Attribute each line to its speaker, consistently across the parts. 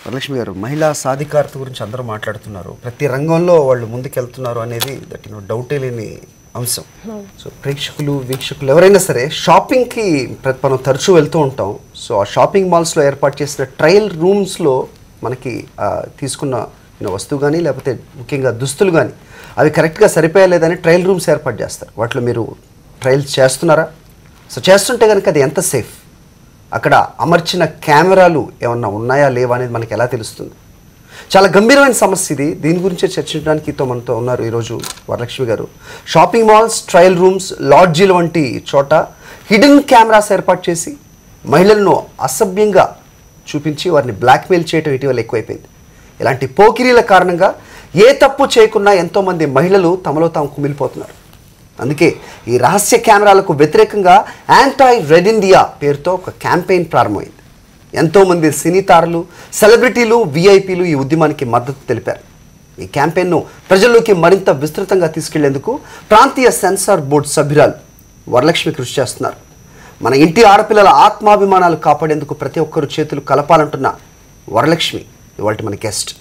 Speaker 1: వరలక్ష్మి గారు మహిళా సాధికారత గురించి అందరూ మాట్లాడుతున్నారు ప్రతి రంగంలో వాళ్ళు ముందుకెళ్తున్నారు అనేది దట్ యూనో డౌటే లేని అంశం సో ప్రేక్షకులు వీక్షకులు ఎవరైనా సరే షాపింగ్కి ప్ర- మనం తరచూ వెళ్తూ ఉంటాం సో ఆ షాపింగ్ మాల్స్లో ఏర్పాటు చేసిన ట్రయల్ రూమ్స్లో మనకి ఆ, తీసుకున్న యూనో వస్తువు కానీ లేకపోతే ముఖ్యంగా దుస్తులు కానీ అవి కరెక్ట్గా సరిపోయలేదని ట్రయల్ రూమ్స్ ఏర్పాటు చేస్తారు వాటిలో మీరు ట్రయల్స్ చేస్తున్నారా సో చేస్తుంటే కనుక అది ఎంత సేఫ్ అక్కడ అమర్చిన కెమెరాలు ఏమన్నా ఉన్నాయా లేవా అనేది మనకి ఎలా తెలుస్తుంది చాలా గంభీరమైన సమస్య ఇది దీని గురించే చర్చించడానికి తో మనతో ఉన్నారు ఈరోజు Varalakshmi garu shopping malls trial rooms లాడ్జీలు వంటి చోట హిడెన్ కెమెరాస్ ఏర్పాటు చేసి మహిళలను అసభ్యంగా చూపించి వారిని బ్లాక్మెయిల్ చేయడం ఇటీవల ఎక్కువైపోయింది ఇలాంటి పోకిరీల కారణంగా ఏ తప్పు చేయకున్నా ఎంతోమంది మహిళలు తమలో తాము కుమిలిపోతున్నారు అందుకే ఈ రహస్య కెమెరాలకు వ్యతిరేకంగా యాంటాయ్ రెడ్ ఇండియా పేరుతో ఒక క్యాంపెయిన్ ప్రారంభమైంది ఎంతోమంది సినీ తారలు సెలబ్రిటీలు విఐపీలు ఈ ఉద్యమానికి మద్దతు తెలిపారు ఈ క్యాంపెయిన్ను ప్రజల్లోకి మరింత విస్తృతంగా తీసుకెళ్లేందుకు ప్రాంతీయ సెన్సార్ బోర్డు సభ్యురాలు వరలక్ష్మి కృషి చేస్తున్నారు మన ఇంటి ఆడపిల్లల ఆత్మాభిమానాలు కాపాడేందుకు ప్రతి ఒక్కరు చేతులు కలపాలంటున్న వరలక్ష్మి ఇవాళ మన గెస్ట్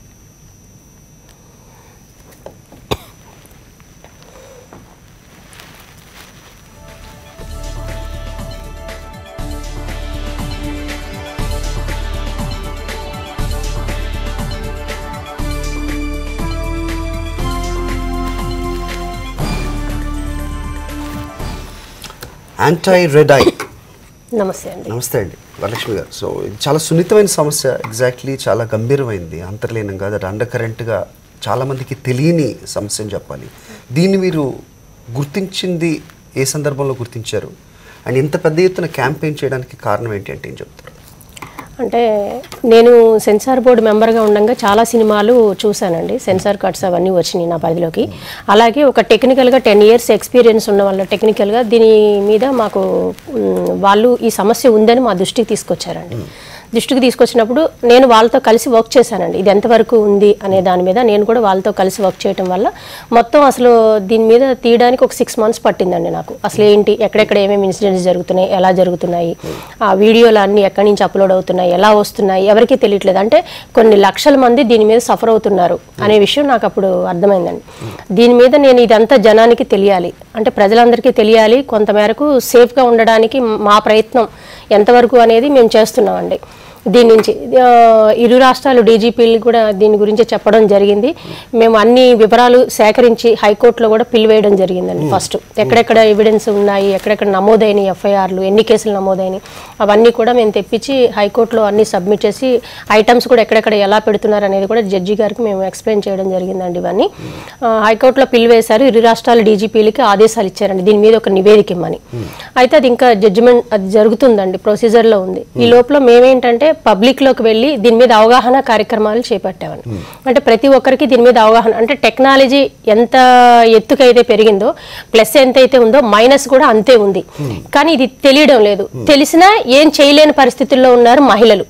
Speaker 1: యాంటై రెడ్ ఐ
Speaker 2: నమస్తే అండి
Speaker 1: నమస్తే అండి వరలక్ష్మి గారు సో ఇది చాలా సున్నితమైన సమస్య ఎగ్జాక్ట్లీ చాలా గంభీరమైంది అంతర్లీనంగా దట్ అండర్ కరెంట్గా చాలామందికి తెలియని సమస్య అని చెప్పాలి దీన్ని మీరు గుర్తించింది ఏ సందర్భంలో గుర్తించారు అండ్ ఇంత పెద్ద ఎత్తున క్యాంపెయిన్ చేయడానికి కారణం ఏంటి అంటే ఏం చెప్తారు
Speaker 2: అంటే నేను సెన్సార్ బోర్డు మెంబర్గా ఉండగా చాలా సినిమాలు చూశానండి సెన్సార్ కట్స్ అవన్నీ వచ్చినాయి నా పరిధిలోకి అలాగే ఒక టెక్నికల్గా టెన్ ఇయర్స్ ఎక్స్పీరియన్స్ ఉన్న వాళ్ళ టెక్నికల్గా దీని మీద మాకు మ్, వాళ్ళు ఈ సమస్య ఉందని మా దృష్టికి తీసుకొచ్చారండి దృష్టికి తీసుకొచ్చినప్పుడు నేను వాళ్ళతో కలిసి వర్క్ చేశానండి ఇది ఎంతవరకు ఉంది అనే దాని మీద నేను కూడా వాళ్ళతో కలిసి వర్క్ చేయటం వల్ల మొత్తం అసలు దీని మీద తీయడానికి ఒక సిక్స్ మంత్స్ పట్టిందండి నాకు అసలు ఏంటి ఎక్కడెక్కడ ఏమేమి ఇన్సిడెంట్స్ జరుగుతున్నాయి ఎలా జరుగుతున్నాయి ఆ వీడియోలు అన్ని ఎక్కడి నుంచి అప్లోడ్ అవుతున్నాయి ఎలా వస్తున్నాయి ఎవరికీ తెలియట్లేదు అంటే కొన్ని లక్షల మంది దీని మీద సఫర్ అవుతున్నారు అనే విషయం నాకు అప్పుడు అర్థమైందండి దీని మీద నేను ఇదంతా జనానికి తెలియాలి అంటే ప్రజలందరికీ తెలియాలి కొంతమేరకు సేఫ్గా ఉండడానికి మా ప్రయత్నం ఎంతవరకు అనేది మేము చేస్తున్నామండి దీని నుంచి ఆ, ఇరు రాష్ట్రాలు డీజీపీలు కూడా దీని గురించి చెప్పడం జరిగింది మేము అన్ని వివరాలు సేకరించి హైకోర్టులో కూడా పిలివేయడం జరిగిందండి ఫస్ట్ ఎక్కడెక్కడ ఎవిడెన్స్ ఉన్నాయి ఎక్కడెక్కడ నమోదైన ఎఫ్ఐఆర్లు ఎన్ని కేసులు నమోదైనవి అవన్నీ కూడా మేము తెప్పించి హైకోర్టులో అన్ని సబ్మిట్ చేసి ఐటమ్స్ కూడా ఎక్కడెక్కడ ఎలా పెడుతున్నారు అనేది కూడా జడ్జి గారికి మేము ఎక్స్ప్లెయిన్ చేయడం జరిగిందండి ఇవన్నీ ఆ, హైకోర్టులో పిలివేశారు ఇరు రాష్ట్రాల డీజీపీలకి ఆదేశాలు ఇచ్చారండి దీని మీద ఒక నివేదిక ఇమ్మని అయితే అది ఇంకా జడ్జిమెంట్ అది జరుగుతుందండి ప్రొసీజర్లో ఉంది ఈ లోపల మేమేంటంటే పబ్లిక్లోకి వెళ్ళి దీని మీద అవగాహన కార్యక్రమాలు చేపట్టామండి అంటే ప్రతి ఒక్కరికి దీని మీద అవగాహన అంటే టెక్నాలజీ ఎంత ఎత్తుకైతే పెరిగిందో ప్లస్ ఎంత అయితే ఉందో మైనస్ కూడా అంతే ఉంది కానీ ఇది తెలియడం లేదు తెలిసినా ఏం చేయలేని పరిస్థితుల్లో ఉన్నారు మహిళలు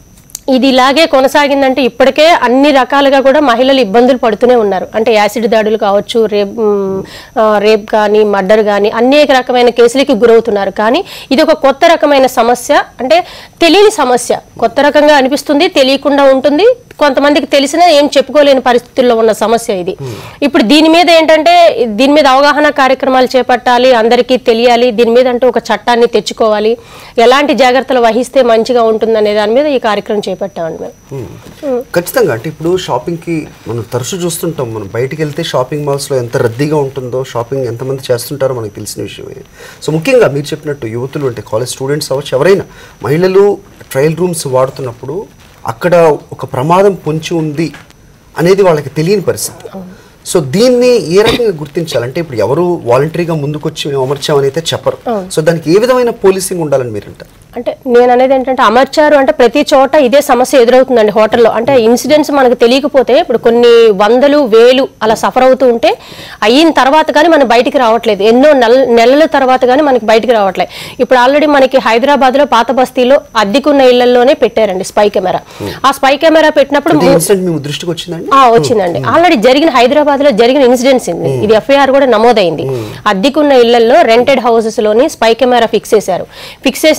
Speaker 2: ఇది ఇలాగే కొనసాగిందంటే ఇప్పటికే అన్ని రకాలుగా కూడా మహిళలు ఇబ్బందులు పడుతూనే ఉన్నారు అంటే యాసిడ్ దాడులు కావచ్చు రేప్ మ్, ఆ, రేప్ కానీ మర్డర్ కానీ అనేక రకమైన కేసులకి గురవుతున్నారు కానీ ఇది ఒక కొత్త రకమైన సమస్య అంటే తెలియని సమస్య కొత్త రకంగా అనిపిస్తుంది తెలియకుండా ఉంటుంది కొంతమందికి తెలిసినా ఏం చెప్పుకోలేని పరిస్థితుల్లో ఉన్న సమస్య ఇది ఇప్పుడు దీని మీద ఏంటంటే దీని మీద అవగాహన కార్యక్రమాలు చేపట్టాలి అందరికీ తెలియాలి దీని మీద అంటే ఒక చట్టాన్ని తెచ్చుకోవాలి ఎలాంటి జాగ్రత్తలు వహిస్తే మంచిగా ఉంటుందనే దాని మీద ఈ కార్యక్రమం చేపట్టామండి మేము
Speaker 1: ఖచ్చితంగా అంటే ఇప్పుడు షాపింగ్కి మనం తరచూ చూస్తుంటాం మనం బయటికి వెళ్తే షాపింగ్ మాల్స్లో ఎంత రద్దీగా ఉంటుందో షాపింగ్ ఎంతమంది చేస్తుంటారో మనకు తెలిసిన విషయమే సో ముఖ్యంగా మీరు చెప్పినట్టు యువతులు అంటే కాలేజ్ స్టూడెంట్స్ అవ్వచ్చు ఎవరైనా మహిళలు ట్రయల్ రూమ్స్ వాడుతున్నప్పుడు అక్కడ ఒక ప్రమాదం పొంచి ఉంది అనేది వాళ్ళకి తెలియని పరిస్థితి సో దీన్ని ఏ రకంగా గుర్తించాలంటే ఇప్పుడు ఎవరు వాలంటరీగా ముందుకొచ్చి మేము అమర్చామని అయితే చెప్పరు సో దానికి ఏ విధమైన పోలీసింగ్ ఉండాలని మీరు అంటారు
Speaker 2: అంటే నేను అనేది ఏంటంటే అమర్చారు అంటే ప్రతి చోట ఇదే సమస్య ఎదురవుతుందండి హోటల్లో అంటే ఇన్సిడెంట్స్ మనకు తెలియకపోతే ఇప్పుడు కొన్ని వందలు వేలు అలా సఫర్ అవుతూ ఉంటే అయిన తర్వాత కానీ మనం బయటికి రావట్లేదు ఎన్నో నెల నెలల తర్వాత కానీ మనకి బయటికి రావట్లేదు ఇప్పుడు ఆల్రెడీ మనకి హైదరాబాద్ లో పాత బస్తీలో అద్దెకున్న ఇళ్లలోనే పెట్టారండి స్పై కెమెరా ఆ స్పై కెమెరా పెట్టినప్పుడు
Speaker 1: అంటే ఇన్సిడెంట్ మీ దృష్టికి వచ్చిందండి
Speaker 2: ఆ వచ్చిందండి ఆల్రెడీ జరిగిన హైదరాబాద్ లో జరిగిన ఇన్సిడెంట్స్ ఇది ఇది ఎఫ్ఐఆర్ కూడా నమోదైంది అద్దెకున్న ఇళ్లలో రెంటెడ్ హౌసెస్ లోని స్పై కెమెరా ఫిక్స్ చేశారు ఫిక్స్ చేసిన తర్వాత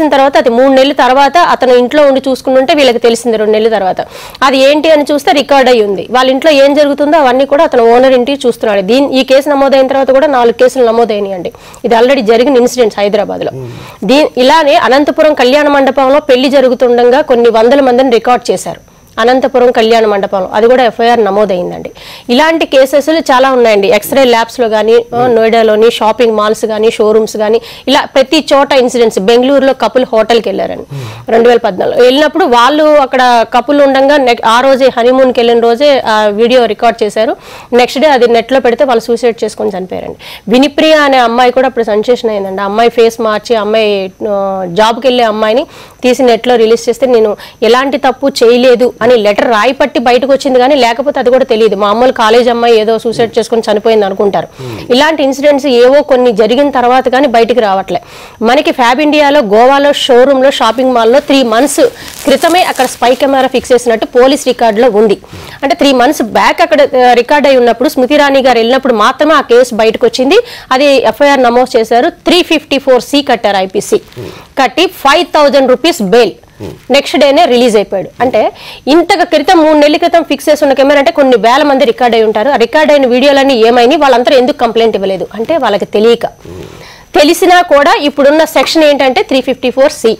Speaker 2: అది మూడు నెలల తర్వాత అతను ఇంట్లో ఉండి చూసుకుంటుంటే వీళ్ళకి తెలిసింది రెండు నెలల తర్వాత అది ఏంటి అని చూస్తే రికార్డ్ అయ్యి ఉంది వాళ్ళ ఇంట్లో ఏం జరుగుతుందో అవన్నీ కూడా అతను ఓనర్ ఇంటికి చూస్తున్నాడు దీని ఈ కేసు నమోదైన తర్వాత కూడా నాలుగు కేసులు నమోదైనాయండి ఇది ఆల్రెడీ జరిగిన ఇన్సిడెంట్స్ హైదరాబాద్ లో దీ ఇలానే అనంతపురం కళ్యాణ మండపంలో పెళ్లి జరుగుతుండగా కొన్ని వందల మందిని రికార్డ్ చేశారు అనంతపురం కళ్యాణ మండపం అది కూడా ఎఫ్ఐఆర్ నమోదైందండి ఇలాంటి కేసెస్ చాలా ఉన్నాయండి ఎక్స్రే ల్యాబ్స్లో కానీ నోయిడాలోని షాపింగ్ మాల్స్ కానీ షోరూమ్స్ కానీ ఇలా ప్రతి చోట ఇన్సిడెంట్స్ బెంగళూరులో కపుల్ హోటల్కి వెళ్ళారండి రెండు వేల పద్నాలుగు వెళ్ళినప్పుడు వాళ్ళు అక్కడ కపుల్ ఉండగా నెక్- ఆ రోజే హనీమూన్కి వెళ్ళిన రోజే ఆ వీడియో రికార్డ్ చేశారు నెక్స్ట్ డే అది నెట్లో పెడితే వాళ్ళు సూసైడ్ చేసుకొని చనిపోయారండి వినిప్రియ అనే అమ్మాయి కూడా అప్పుడు సెన్సేషన్ అయిందండి ఆ అమ్మాయి ఫేస్ మార్చి ఆ అమ్మాయి ఆ, జాబ్కి వెళ్ళే అమ్మాయిని తీసి నెట్లో రిలీజ్ చేస్తే నేను ఎలాంటి తప్పు చేయలేదు అని లెటర్ రాయి పట్టి బయటకు వచ్చింది కానీ లేకపోతే అది కూడా తెలియదు మామూలు కాలేజ్ అమ్మాయి ఏదో సూసైడ్ చేసుకొని చనిపోయింది అనుకుంటారు ఇలాంటి ఇన్సిడెంట్స్ ఏవో కొన్ని జరిగిన తర్వాత కానీ బయటికి రావట్లే మనకి ఫ్యాబ్ ఇండియాలో గోవాలో షోరూంలో షాపింగ్ మాల్లో త్రీ మంత్స్ క్రితమే అక్కడ స్పై కెమెరా ఫిక్స్ చేసినట్టు పోలీస్ రికార్డులో ఉంది అంటే త్రీ మంత్స్ బ్యాక్ అక్కడ రికార్డ్ అయి ఉన్నప్పుడు స్మృతి ఇరానీ గారు వెళ్ళినప్పుడు మాత్రమే ఆ కేసు బయటకు వచ్చింది అది ఎఫ్ఐఆర్ నమోదు చేశారు త్రీ ఫిఫ్టీ ఫోర్ సి కట్టారు ఐపీసీ కట్టి five thousand rupees bail next డేనే రిలీజ్ అయిపోయాడు అంటే ఇంతగా క్రితం మూడు నెలల క్రితం ఫిక్స్ చేసి ఉన్న కెమెరా అంటే కొన్ని వేల మంది రికార్డ్ అయి ఉంటారు ఆ రికార్డ్ అయిన వీడియోలన్నీ ఏమైనా వాళ్ళంతా ఎందుకు కంప్లైంట్ ఇవ్వలేదు అంటే వాళ్ళకి తెలియక తెలిసినా కూడా ఇప్పుడున్న సెక్షన్ ఏంటంటే త్రీ ఫిఫ్టీ ఫోర్ సి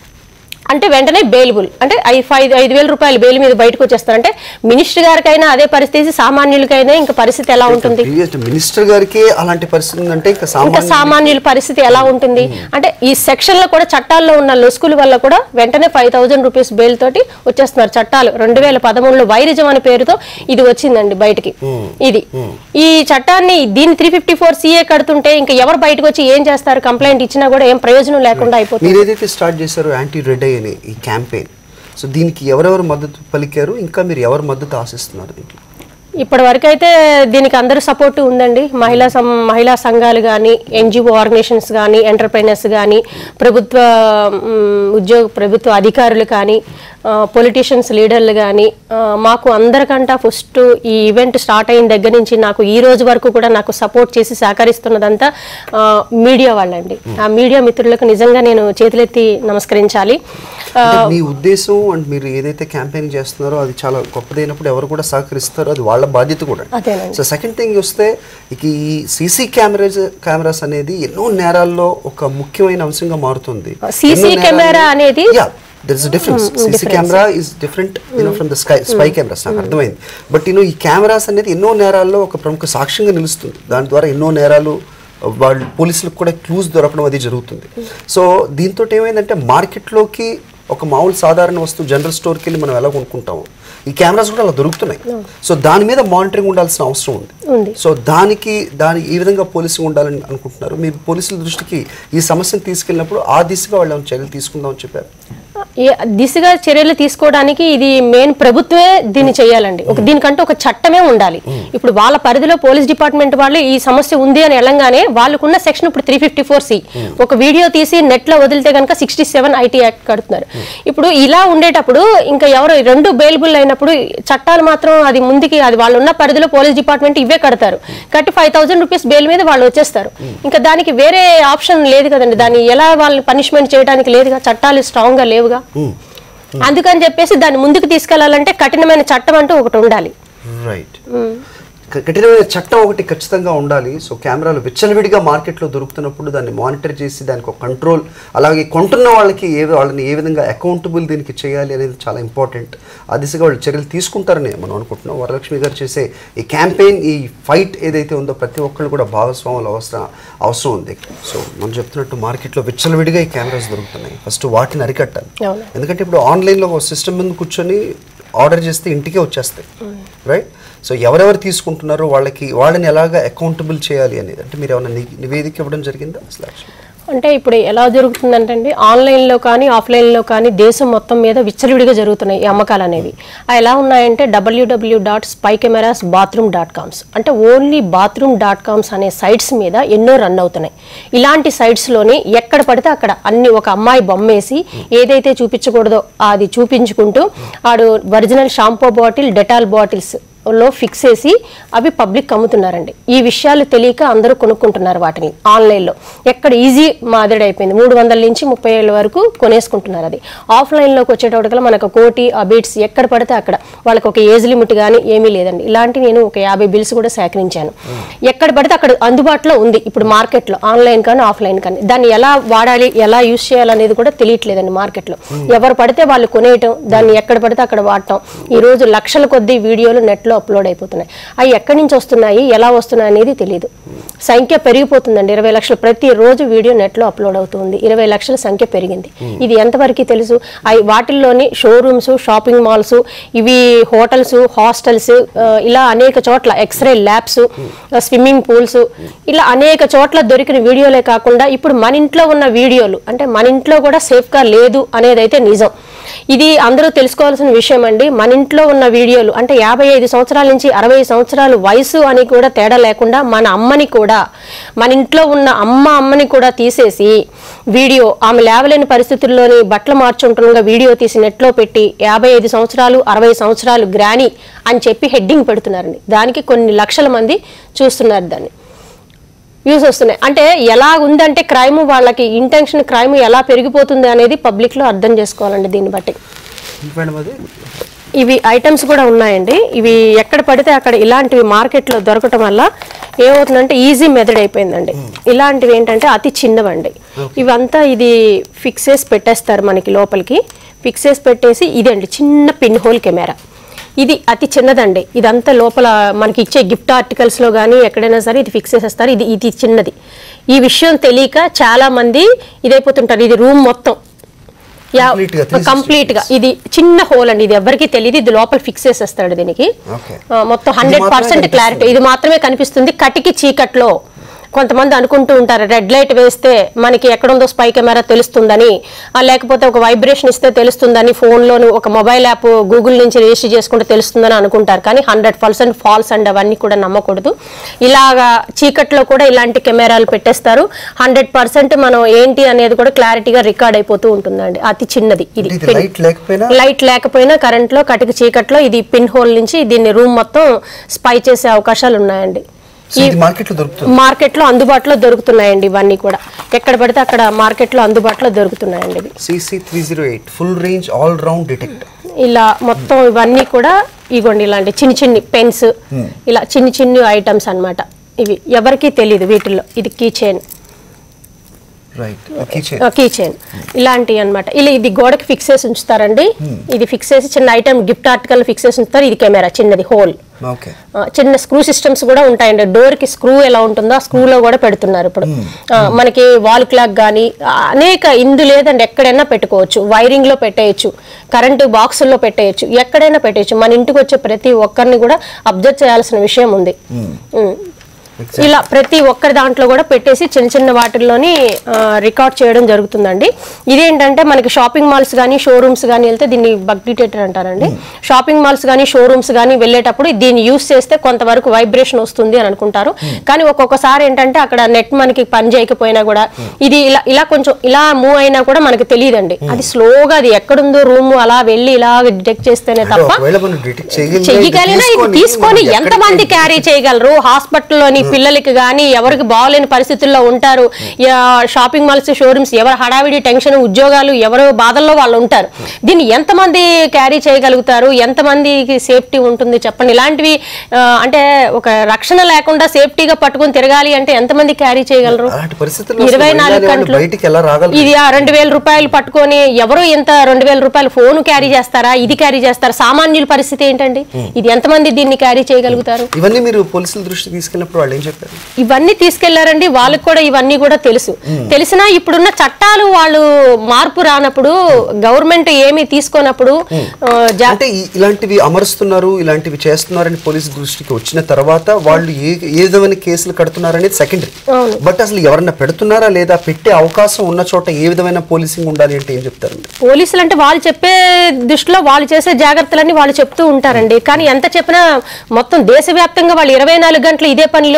Speaker 2: అంటే వెంటనే బెయిలబుల్ అంటే ఐ ఫైవ్ ఐదు వేల రూపాయలు బెయిల్ మీద బయటకు వచ్చేస్తారు అంటే మినిస్టర్ గారికైనా అదే పరిస్థితి సామాన్యులకైనా ఇంకా పరిస్థితి ఎలా ఉంటుంది
Speaker 1: ప్రీవియస్ మినిస్టర్ గారికి అలాంటి పరిస్థితి ఉందంటే ఇంకా
Speaker 2: ఇంకా
Speaker 1: సామాన్య
Speaker 2: సామాన్యుల పరిస్థితి ఎలా ఉంటుంది అంటే ఈ సెక్షన్ లో కూడా చట్టాల్లో ఉన్న లొసుకుల వల్ల కూడా వెంటనే ఫైవ్ థౌజండ్ రూపీస్ బెయిల్ తోటి వచ్చేస్తున్నారు చట్టాలు రెండు వేల పదమూడులో వైరిజం అనే పేరుతో ఇది వచ్చిందండి బయటికి ఇది ఈ చట్టాన్ని దీన్ని త్రీ ఫిఫ్టీ ఫోర్ సిఏ కడుతుంటే ఇంకా ఎవరు బయటకు వచ్చి ఏం చేస్తారు కంప్లైంట్ ఇచ్చినా కూడా ఏం ప్రయోజనం లేకుండా అయిపోతుంది
Speaker 1: మీరు ఏదైతే స్టార్ట్ చేశారో యాంటీ రెడ్ అనే ఈ క్యాంపెయిన్ సో దీనికి ఎవరెవరు మద్దతు పలికారు ఇంకా మీరు ఎవరు మద్దతు ఆశిస్తున్నారు దీంట్లో
Speaker 2: ఇప్పటి వరకు అయితే దీనికి అందరూ సపోర్ట్ ఉందండి మహిళా సం మహిళా సంఘాలు కానీ ఎన్జిఓ ఆర్గనైజేషన్స్ కానీ ఎంటర్ప్రైనర్స్ కానీ ప్రభుత్వ మ్, ఉద్యోగ ప్రభుత్వ అధికారులు కానీ పొలిటీషియన్స్ లీడర్లు కానీ మాకు అందరికంటా ఫస్ట్ ఈ ఈవెంట్ స్టార్ట్ అయిన దగ్గర నుంచి నాకు ఈ రోజు వరకు కూడా నాకు సపోర్ట్ చేసి సహకరిస్తున్నదంతా ఆ, మీడియా వాళ్ళండి ఆ మీడియా మిత్రులకు నిజంగా నేను చేతులెత్తి నమస్కరించాలి ఆ,
Speaker 1: అంటే మీ ఉద్దేశం అండ్ మీరు ఏదైతే క్యాంపెయిన్ చేస్తున్నారో అది చాలా గొప్పదైనప్పుడు ఎవరు కూడా సహకరిస్తారో అది వాళ్ళ బాధ్యత కూడా
Speaker 2: అదేనండి.
Speaker 1: సో సెకండ్ థింగ్ వస్తే ఇక ఈ సీసీ కెమెరాస్ కెమెరాస్ అనేది ఎన్నో నేరాల్లో ఒక ముఖ్యమైన అంశంగా మారుతుంది
Speaker 2: CC
Speaker 1: ఎన్నో నేరాలు-
Speaker 2: కెమెరా అనేది-
Speaker 1: Yeah, there is a difference. CC camera is different you know from the sky spy cameras నాకు అర్థమైంది బట్ యూనో ఈ కెమెరాస్ అనేది ఎన్నో నేరాల్లో ఒక ప్రముఖ సాక్ష్యంగా నిలుస్తుంది దాని ద్వారా ఎన్నో నేరాలు వాళ్ళు పోలీసులకు కూడా క్లూస్ దొరకడం అది జరుగుతుంది సో దీంతో ఏమైందంటే మార్కెట్లోకి ఒక మామూలు సాధారణ వస్తువు జనరల్ స్టోర్కి వెళ్ళి మనం ఎలా కొనుక్కుంటాము ఈ కెమెరాస్ కూడా అలా దొరుకుతున్నాయి సో దాని మీద మానిటరింగ్ ఉండాల్సిన అవసరం ఉంది
Speaker 2: ఉంది.
Speaker 1: సో దానికి దాని ఈ విధంగా పోలీసింగ్ ఉండాలని అనుకుంటున్నారు మీరు పోలీసుల దృష్టికి ఈ సమస్యను తీసుకెళ్ళినప్పుడు ఆ దిశగా వాళ్ళు ఏమైనా చర్యలు తీసుకుందామని చెప్పారు
Speaker 2: ఏ దిశగా చర్యలు తీసుకోవడానికి ఇది మెయిన్ ప్రభుత్వమే దీన్ని చేయాలండి ఒక దీనికంటే ఒక చట్టమే ఉండాలి ఇప్పుడు వాళ్ళ పరిధిలో పోలీస్ డిపార్ట్మెంట్ వాళ్ళు ఈ సమస్య ఉంది అని వెళ్ళంగానే వాళ్ళకున్న సెక్షన్ ఇప్పుడు త్రీ ఫిఫ్టీ ఫోర్ సి ఒక వీడియో తీసి నెట్ లో వదిలితే కనుక సిక్స్టీ సెవెన్ ఐటీ యాక్ట్ కడుతున్నారు ఇప్పుడు ఇలా ఉండేటప్పుడు ఇంకా ఎవరు రెండు బెయిలబుల్ అయినప్పుడు చట్టాలు మాత్రం అది ముందుకి అది వాళ్ళు ఉన్న పరిధిలో పోలీస్ డిపార్ట్మెంట్ ఇవే కడతారు కట్టి ఫైవ్ థౌసండ్ రూపీస్ బెయిల్ మీద వాళ్ళు వచ్చేస్తారు ఇంకా దానికి వేరే ఆప్షన్ లేదు కదండి దాన్ని ఎలా వాళ్ళని పనిష్మెంట్ చేయడానికి లేదుగా చట్టాలు స్ట్రాంగ్ గా లేవుగా అందుకని చెప్పేసి దాన్ని ముందుకు తీసుకెళ్లాలంటే కఠినమైన చట్టం అంటూ ఒకటి ఉండాలి
Speaker 1: రైట్ కఠినమైన చట్టం ఒకటి ఖచ్చితంగా ఉండాలి సో కెమెరాలు విచ్చలవిడిగా మార్కెట్లో దొరుకుతున్నప్పుడు దాన్ని మానిటర్ చేసి దానికి ఒక కంట్రోల్ అలాగే కొంటున్న వాళ్ళకి ఏ వాళ్ళని ఏ విధంగా అకౌంటబుల్ దీనికి చేయాలి అనేది చాలా ఇంపార్టెంట్ ఆ దిశగా వాళ్ళు చర్యలు తీసుకుంటారని మనం అనుకుంటున్నాం వరలక్ష్మి గారు చేసే ఈ క్యాంపెయిన్ ఈ ఫైట్ ఏదైతే ఉందో ప్రతి ఒక్కళ్ళు కూడా భాగస్వాములు అవసరం అవసరం ఉంది సో మనం చెప్తున్నట్టు మార్కెట్లో విచ్చలవిడిగా ఈ కెమెరాస్ దొరుకుతున్నాయి ఫస్ట్ వాటిని అరికట్టాలి
Speaker 2: అవును.
Speaker 1: ఎందుకంటే ఇప్పుడు ఆన్లైన్లో ఒక సిస్టమ్ ముందు కూర్చొని ఆర్డర్ చేస్తే ఇంటికే వచ్చేస్తాయి రైట్ సో ఎవరెవరు తీసుకుంటున్నారో వాళ్ళకి వాళ్ళని ఎలాగ అకౌంటబుల్ చేయాలి అనేది అంటే మీరు ఏమైనా ని- నివేదిక ఇవ్వడం జరిగిందా అసలు actually?
Speaker 2: అంటే ఇప్పుడు ఎలా జరుగుతుందంటే అండి ఆన్లైన్లో కానీ ఆఫ్లైన్లో కానీ దేశం మొత్తం మీద విచ్చలవిడిగా జరుగుతున్నాయి ఈ అమ్మకాలు అనేవి అవి ఎలా ఉన్నాయంటే W W dot spy cameras bathroom dot coms అంటే ఓన్లీ బాత్రూమ్ డాట్ కామ్స్ అనే సైట్స్ మీద ఎన్నో రన్ అవుతున్నాయి ఇలాంటి సైట్స్లోని ఎక్కడ పడితే అక్కడ అన్ని ఒక అమ్మాయి బొమ్మేసి ఏదైతే చూపించకూడదో అది చూపించుకుంటూ ఆడు original shampoo bottle Dettol bottles లో ఫిక్స్ చేసి అవి పబ్లిక్ అమ్ముతున్నారండి ఈ విషయాలు తెలియక అందరూ కొనుక్కుంటున్నారు వాటిని ఆన్లైన్లో ఎక్కడ ఈజీ మాదిరి అయిపోయింది మూడు వందల నుంచి ముప్పై ఏళ్ళ వరకు కొనేసుకుంటున్నారు అది ఆఫ్లైన్లోకి వచ్చేటప్పటికల్లా మనకు కోటి ఆ బీట్స్ ఎక్కడ పడితే అక్కడ వాళ్ళకి ఒక ఏజ్ లిమిట్ కానీ ఏమీ లేదండి ఇలాంటి నేను ఒక యాభై బిల్స్ కూడా సేకరించాను ఎక్కడ పడితే అక్కడ అందుబాటులో ఉంది ఇప్పుడు మార్కెట్లో ఆన్లైన్ కానీ ఆఫ్లైన్ కానీ దాన్ని ఎలా వాడాలి ఎలా యూస్ చేయాలనేది కూడా తెలియట్లేదండి మార్కెట్లో ఎవరు పడితే వాళ్ళు కొనేయటం దాన్ని ఎక్కడ పడితే అక్కడ వాడటం ఈ రోజు లక్షల కొద్ది వీడియోలు నెట్లో అప్లోడ్ అయిపోతున్నాయి అవి ఎక్కడి నుంచి వస్తున్నాయి ఎలా వస్తున్నాయి అనేది తెలియదు సంఖ్య పెరిగిపోతుందండి ఇరవై లక్షలు ప్రతి రోజు వీడియో నెట్లో అప్లోడ్ అవుతుంది ఇరవై లక్షల సంఖ్య పెరిగింది ఇది ఎంతవరకు తెలుసు అవి వాటిల్లోని షోరూమ్స్ షాపింగ్ మాల్స్ ఇవి హోటల్స్ హాస్టల్స్ ఇలా అనేక చోట్ల ఎక్స్రే ల్యాబ్స్ స్విమ్మింగ్ పూల్స్ ఇలా అనేక చోట్ల దొరికిన వీడియోలే కాకుండా ఇప్పుడు మన ఇంట్లో ఉన్న వీడియోలు అంటే మన ఇంట్లో కూడా సేఫ్గా లేదు అనేదైతే నిజం ఇది అందరూ తెలుసుకోవాల్సిన విషయం అండి మన ఇంట్లో ఉన్న వీడియోలు అంటే యాభై ఐదు సంవత్సరాల నుంచి అరవై సంవత్సరాలు వయసు అని కూడా తేడా లేకుండా మన అమ్మని కూడా మన ఇంట్లో ఉన్న అమ్మ అమ్మని కూడా తీసేసి వీడియో ఆమె లేవలేని పరిస్థితుల్లోని బట్టలు మార్చుంటుండగా వీడియో తీసి నెట్లో పెట్టి యాభై ఐదు సంవత్సరాలు అరవై సంవత్సరాలు గ్రాని అని చెప్పి హెడ్డింగ్ పెడుతున్నారండి దానికి కొన్ని లక్షల మంది చూస్తున్నారు దాన్ని వ్యూస్ వస్తున్నాయి అంటే ఎలా ఉందంటే క్రైమ్ వాళ్ళకి ఇంటెన్షన్ క్రైమ్ ఎలా పెరిగిపోతుంది అనేది పబ్లిక్ లో అర్థం చేసుకోవాలండి దీన్ని బట్టి
Speaker 1: ఏంటి మేడం అది
Speaker 2: ఇవి ఐటమ్స్ కూడా ఉన్నాయండి ఇవి ఎక్కడ పడితే అక్కడ ఇలాంటివి మార్కెట్లో దొరకటం వల్ల ఏమవుతుందంటే ఈజీ మెథడ్ అయిపోయిందండి ఇలాంటివి ఏంటంటే అతి చిన్నవండి ఇవంతా ఇది ఫిక్స్ చేసి పెట్టేస్తారు మనకి లోపలికి ఫిక్స్ చేసి పెట్టేసి ఇదండి చిన్న పిన్ హోల్ కెమెరా ఇది అతి చిన్నదండి ఇదంతా లోపల మనకి ఇచ్చే గిఫ్ట్ ఆర్టికల్స్ లో కానీ ఎక్కడైనా సరే ఇది ఫిక్స్ చేసేస్తారు ఇది ఇది చిన్నది ఈ విషయం తెలియక చాలా మంది ఇదైపోతుంటారు ఇది రూమ్ మొత్తం యా
Speaker 1: Complete గా తీసేసి
Speaker 2: కంప్లీట్ గా ఇది చిన్న హోల్ అండి ఇది ఎవరికి తెలియదు ఇది లోపల ఫిక్స్ చేసేస్తాడు దీనికి
Speaker 1: Okay.
Speaker 2: ఆ, మొత్తం హండ్రెడ్
Speaker 1: మాత్రమే
Speaker 2: పర్సెంట్
Speaker 1: కనిపిస్తుంది.
Speaker 2: క్లారిటీ ఇది మాత్రమే కనిపిస్తుంది కటికి చీకట్లో కొంతమంది అనుకుంటూ ఉంటారు రెడ్ లైట్ వేస్తే మనకి ఎక్కడుందో స్పై కెమెరా తెలుస్తుందని ఆ, లేకపోతే ఒక వైబ్రేషన్ ఇస్తే తెలుస్తుందని ఫోన్లోని ఒక మొబైల్ యాప్ గూగుల్ నుంచి రిజిస్టర్ చేసుకుంటే తెలుస్తుందని అనుకుంటారు కానీ హండ్రెడ్ పర్సెంట్ ఫాల్స్ అండ్ అవన్నీ కూడా నమ్మకూడదు ఇలాగా చీకట్లో కూడా ఇలాంటి కెమెరాలు పెట్టేస్తారు హండ్రెడ్ పర్సెంట్ మనం ఏంటి అనేది కూడా క్లారిటీగా రికార్డ్ అయిపోతూ ఉంటుందండి అతి చిన్నది ఇది
Speaker 1: ఇది లైట్ లేకపోయినా
Speaker 2: లైట్ లేకపోయినా కరెంట్ లో కటిక చీకట్లో ఇది పిన్ హోల్ నుంచి దీన్ని రూమ్ మొత్తం స్పై చేసే అవకాశాలు ఉన్నాయండి
Speaker 1: సో ఇది మార్కెట్ లో దొరుకుతుంది
Speaker 2: మార్కెట్ లో అందుబాటులో దొరుకుతున్నాయండి ఇవన్నీ కూడా ఎక్కడ పడితే అక్కడ మార్కెట్ లో అందుబాటులో దొరుకుతున్నాయండి ఇవి
Speaker 1: CC three zero eight full range all round detect
Speaker 2: ఇలా మొత్తం ఇవన్నీ కూడా ఇగోండి ఇలాంటి చిన్ని చిన్ని పెన్స్ ఇలా చిన్ని చిన్ని ఐటమ్స్ అన్నమాట ఇవి ఎవరికీ తెలియదు వీటిల్లో ఇది key chain
Speaker 1: right kitchen
Speaker 2: key chain ఇలాంటివి అన్నమాట ఇలా ఇది గోడకి ఫిక్స్ చేసి ఉంచుతారండి ఇది ఫిక్స్ చేసి చిన్న ఐటమ్ గిఫ్ట్ ఆర్టికల్ ఫిక్స్ చేసి ఉంచుతారు ఇది కెమెరా చిన్నది హోల్
Speaker 1: ఓకే
Speaker 2: ఆ, చిన్న స్క్రూ సిస్టమ్స్ కూడా ఉంటాయండి డోర్ కి స్క్రూ ఎలా ఉంటుందో ఆ స్క్రూలో కూడా పెడుతున్నారు ఇప్పుడు ఆ, మనకి వాల్ క్లాక్ కానీ అనేక ఇందు లేదండి ఎక్కడైనా పెట్టుకోవచ్చు వైరింగ్ లో పెట్టేయచ్చు కరెంటు బాక్సుల్లో పెట్టేయచ్చు ఎక్కడైనా పెట్టేయచ్చు మన ఇంటికి వచ్చే ప్రతి ఒక్కరిని కూడా అబ్జర్వ్ చేయాల్సిన విషయం ఉంది ఉమ్. ఇలా ప్రతి ఒక్కరి దాంట్లో కూడా పెట్టేసి చిన్న చిన్న వాటిల్లోని రికార్డ్ చేయడం జరుగుతుందండి ఇదేంటంటే మనకి షాపింగ్ మాల్స్ కానీ షోరూమ్స్ కానీ వెళ్తే దీన్ని బగ్ డిటెక్టర్ అంటారండి షాపింగ్ మాల్స్ కానీ షోరూమ్స్ కానీ వెళ్ళేటప్పుడు దీన్ని యూస్ చేస్తే కొంతవరకు వైబ్రేషన్ వస్తుంది అని అనుకుంటారు కానీ ఒక్కొక్కసారి ఏంటంటే అక్కడ నెట్ మనకి పని చేయకపోయినా కూడా ఇది ఇలా ఇలా కొంచెం ఇలా మూవ్ అయినా కూడా మనకి తెలియదండి అది స్లోగా అది ఎక్కడుందో రూమ్ అలా వెళ్ళి ఇలా డిటెక్ట్ చేస్తేనే తప్ప
Speaker 1: ఒకవేళ మనం డిటెక్ట్ చేయగలిగితే ఇది
Speaker 2: చెయ్యగలిగినా ఇది తీసుకొని
Speaker 1: మనం
Speaker 2: ఎంత మంది క్యారీ చేయగలరు హాస్పిటల్లోని పిల్లలకి కానీ ఎవరికి బాగోలేని పరిస్థితుల్లో ఉంటారు యా, షాపింగ్ మాల్స్ షోరూమ్స్ ఎవరు హడావిడి టెన్షన్ ఉద్యోగాలు ఎవరు బాధల్లో వాళ్ళు ఉంటారు దీన్ని ఎంతమంది క్యారీ చేయగలుగుతారు ఎంతమందికి సేఫ్టీ ఉంటుంది చెప్పండి ఇలాంటివి ఆ, అంటే ఒక రక్షణ లేకుండా సేఫ్టీగా పట్టుకొని తిరగాలి అంటే ఎంతమంది క్యారీ చేయగలరు
Speaker 1: అలాంటి పరిస్థితుల్లో
Speaker 2: ఇరవై
Speaker 1: అసలు
Speaker 2: నాలుగు
Speaker 1: మహిళలు
Speaker 2: గంటలు
Speaker 1: బయటికి ఎలా రాగలరు
Speaker 2: ఇది ఆ రెండు వేల రూపాయలు పట్టుకొని ఎవరు ఇంత రెండు వేల రూపాయలు ఫోన్ క్యారీ చేస్తారా ఇది క్యారీ చేస్తారా సామాన్యుల పరిస్థితి ఏంటండి ఇది ఎంతమంది దీన్ని క్యారీ చేయగలుగుతారు
Speaker 1: ఇవన్నీ మీరు పోలీసుల దృష్టికి తీసుకెళ్ళినప్పుడు వాళ్ళు ఏం చెప్పారు
Speaker 2: ఇవన్నీ తీసుకెళ్లారండి వాళ్ళకి కూడా ఇవన్నీ కూడా తెలుసు తెలిసినా ఇప్పుడున్న చట్టాలు వాళ్ళు మార్పు రానప్పుడు గవర్నమెంట్ ఏమీ తీసుకోనప్పుడు ఆ, జా-
Speaker 1: అంటే ఈ- ఇలాంటివి అమరుస్తున్నారు ఇలాంటివి చేస్తున్నారని పోలీసు దృష్టికి వచ్చిన తర్వాత వాళ్ళు ఏ ఏ విధమైన కేసులు కడుతున్నారు అనేది సెకండరీ
Speaker 2: అవును.
Speaker 1: బట్ అసలు ఎవరన్నా పెడుతున్నారా లేదా పెట్టే అవకాశం ఉన్న చోట ఏ విధమైన పోలీసింగ్ ఉండాలి అంటే ఏం చెప్తారు
Speaker 2: పోలీసులు అంటే వాళ్ళు చెప్పే దృష్టిలో వాళ్ళు చేసే జాగ్రత్తలన్నీ వాళ్ళు చెప్తూ ఉంటారండి కానీ ఎంత చెప్పినా మొత్తం దేశవ్యాప్తంగా వాళ్ళు ఇరవై నాలుగు గంటలు ఇదే పనిలో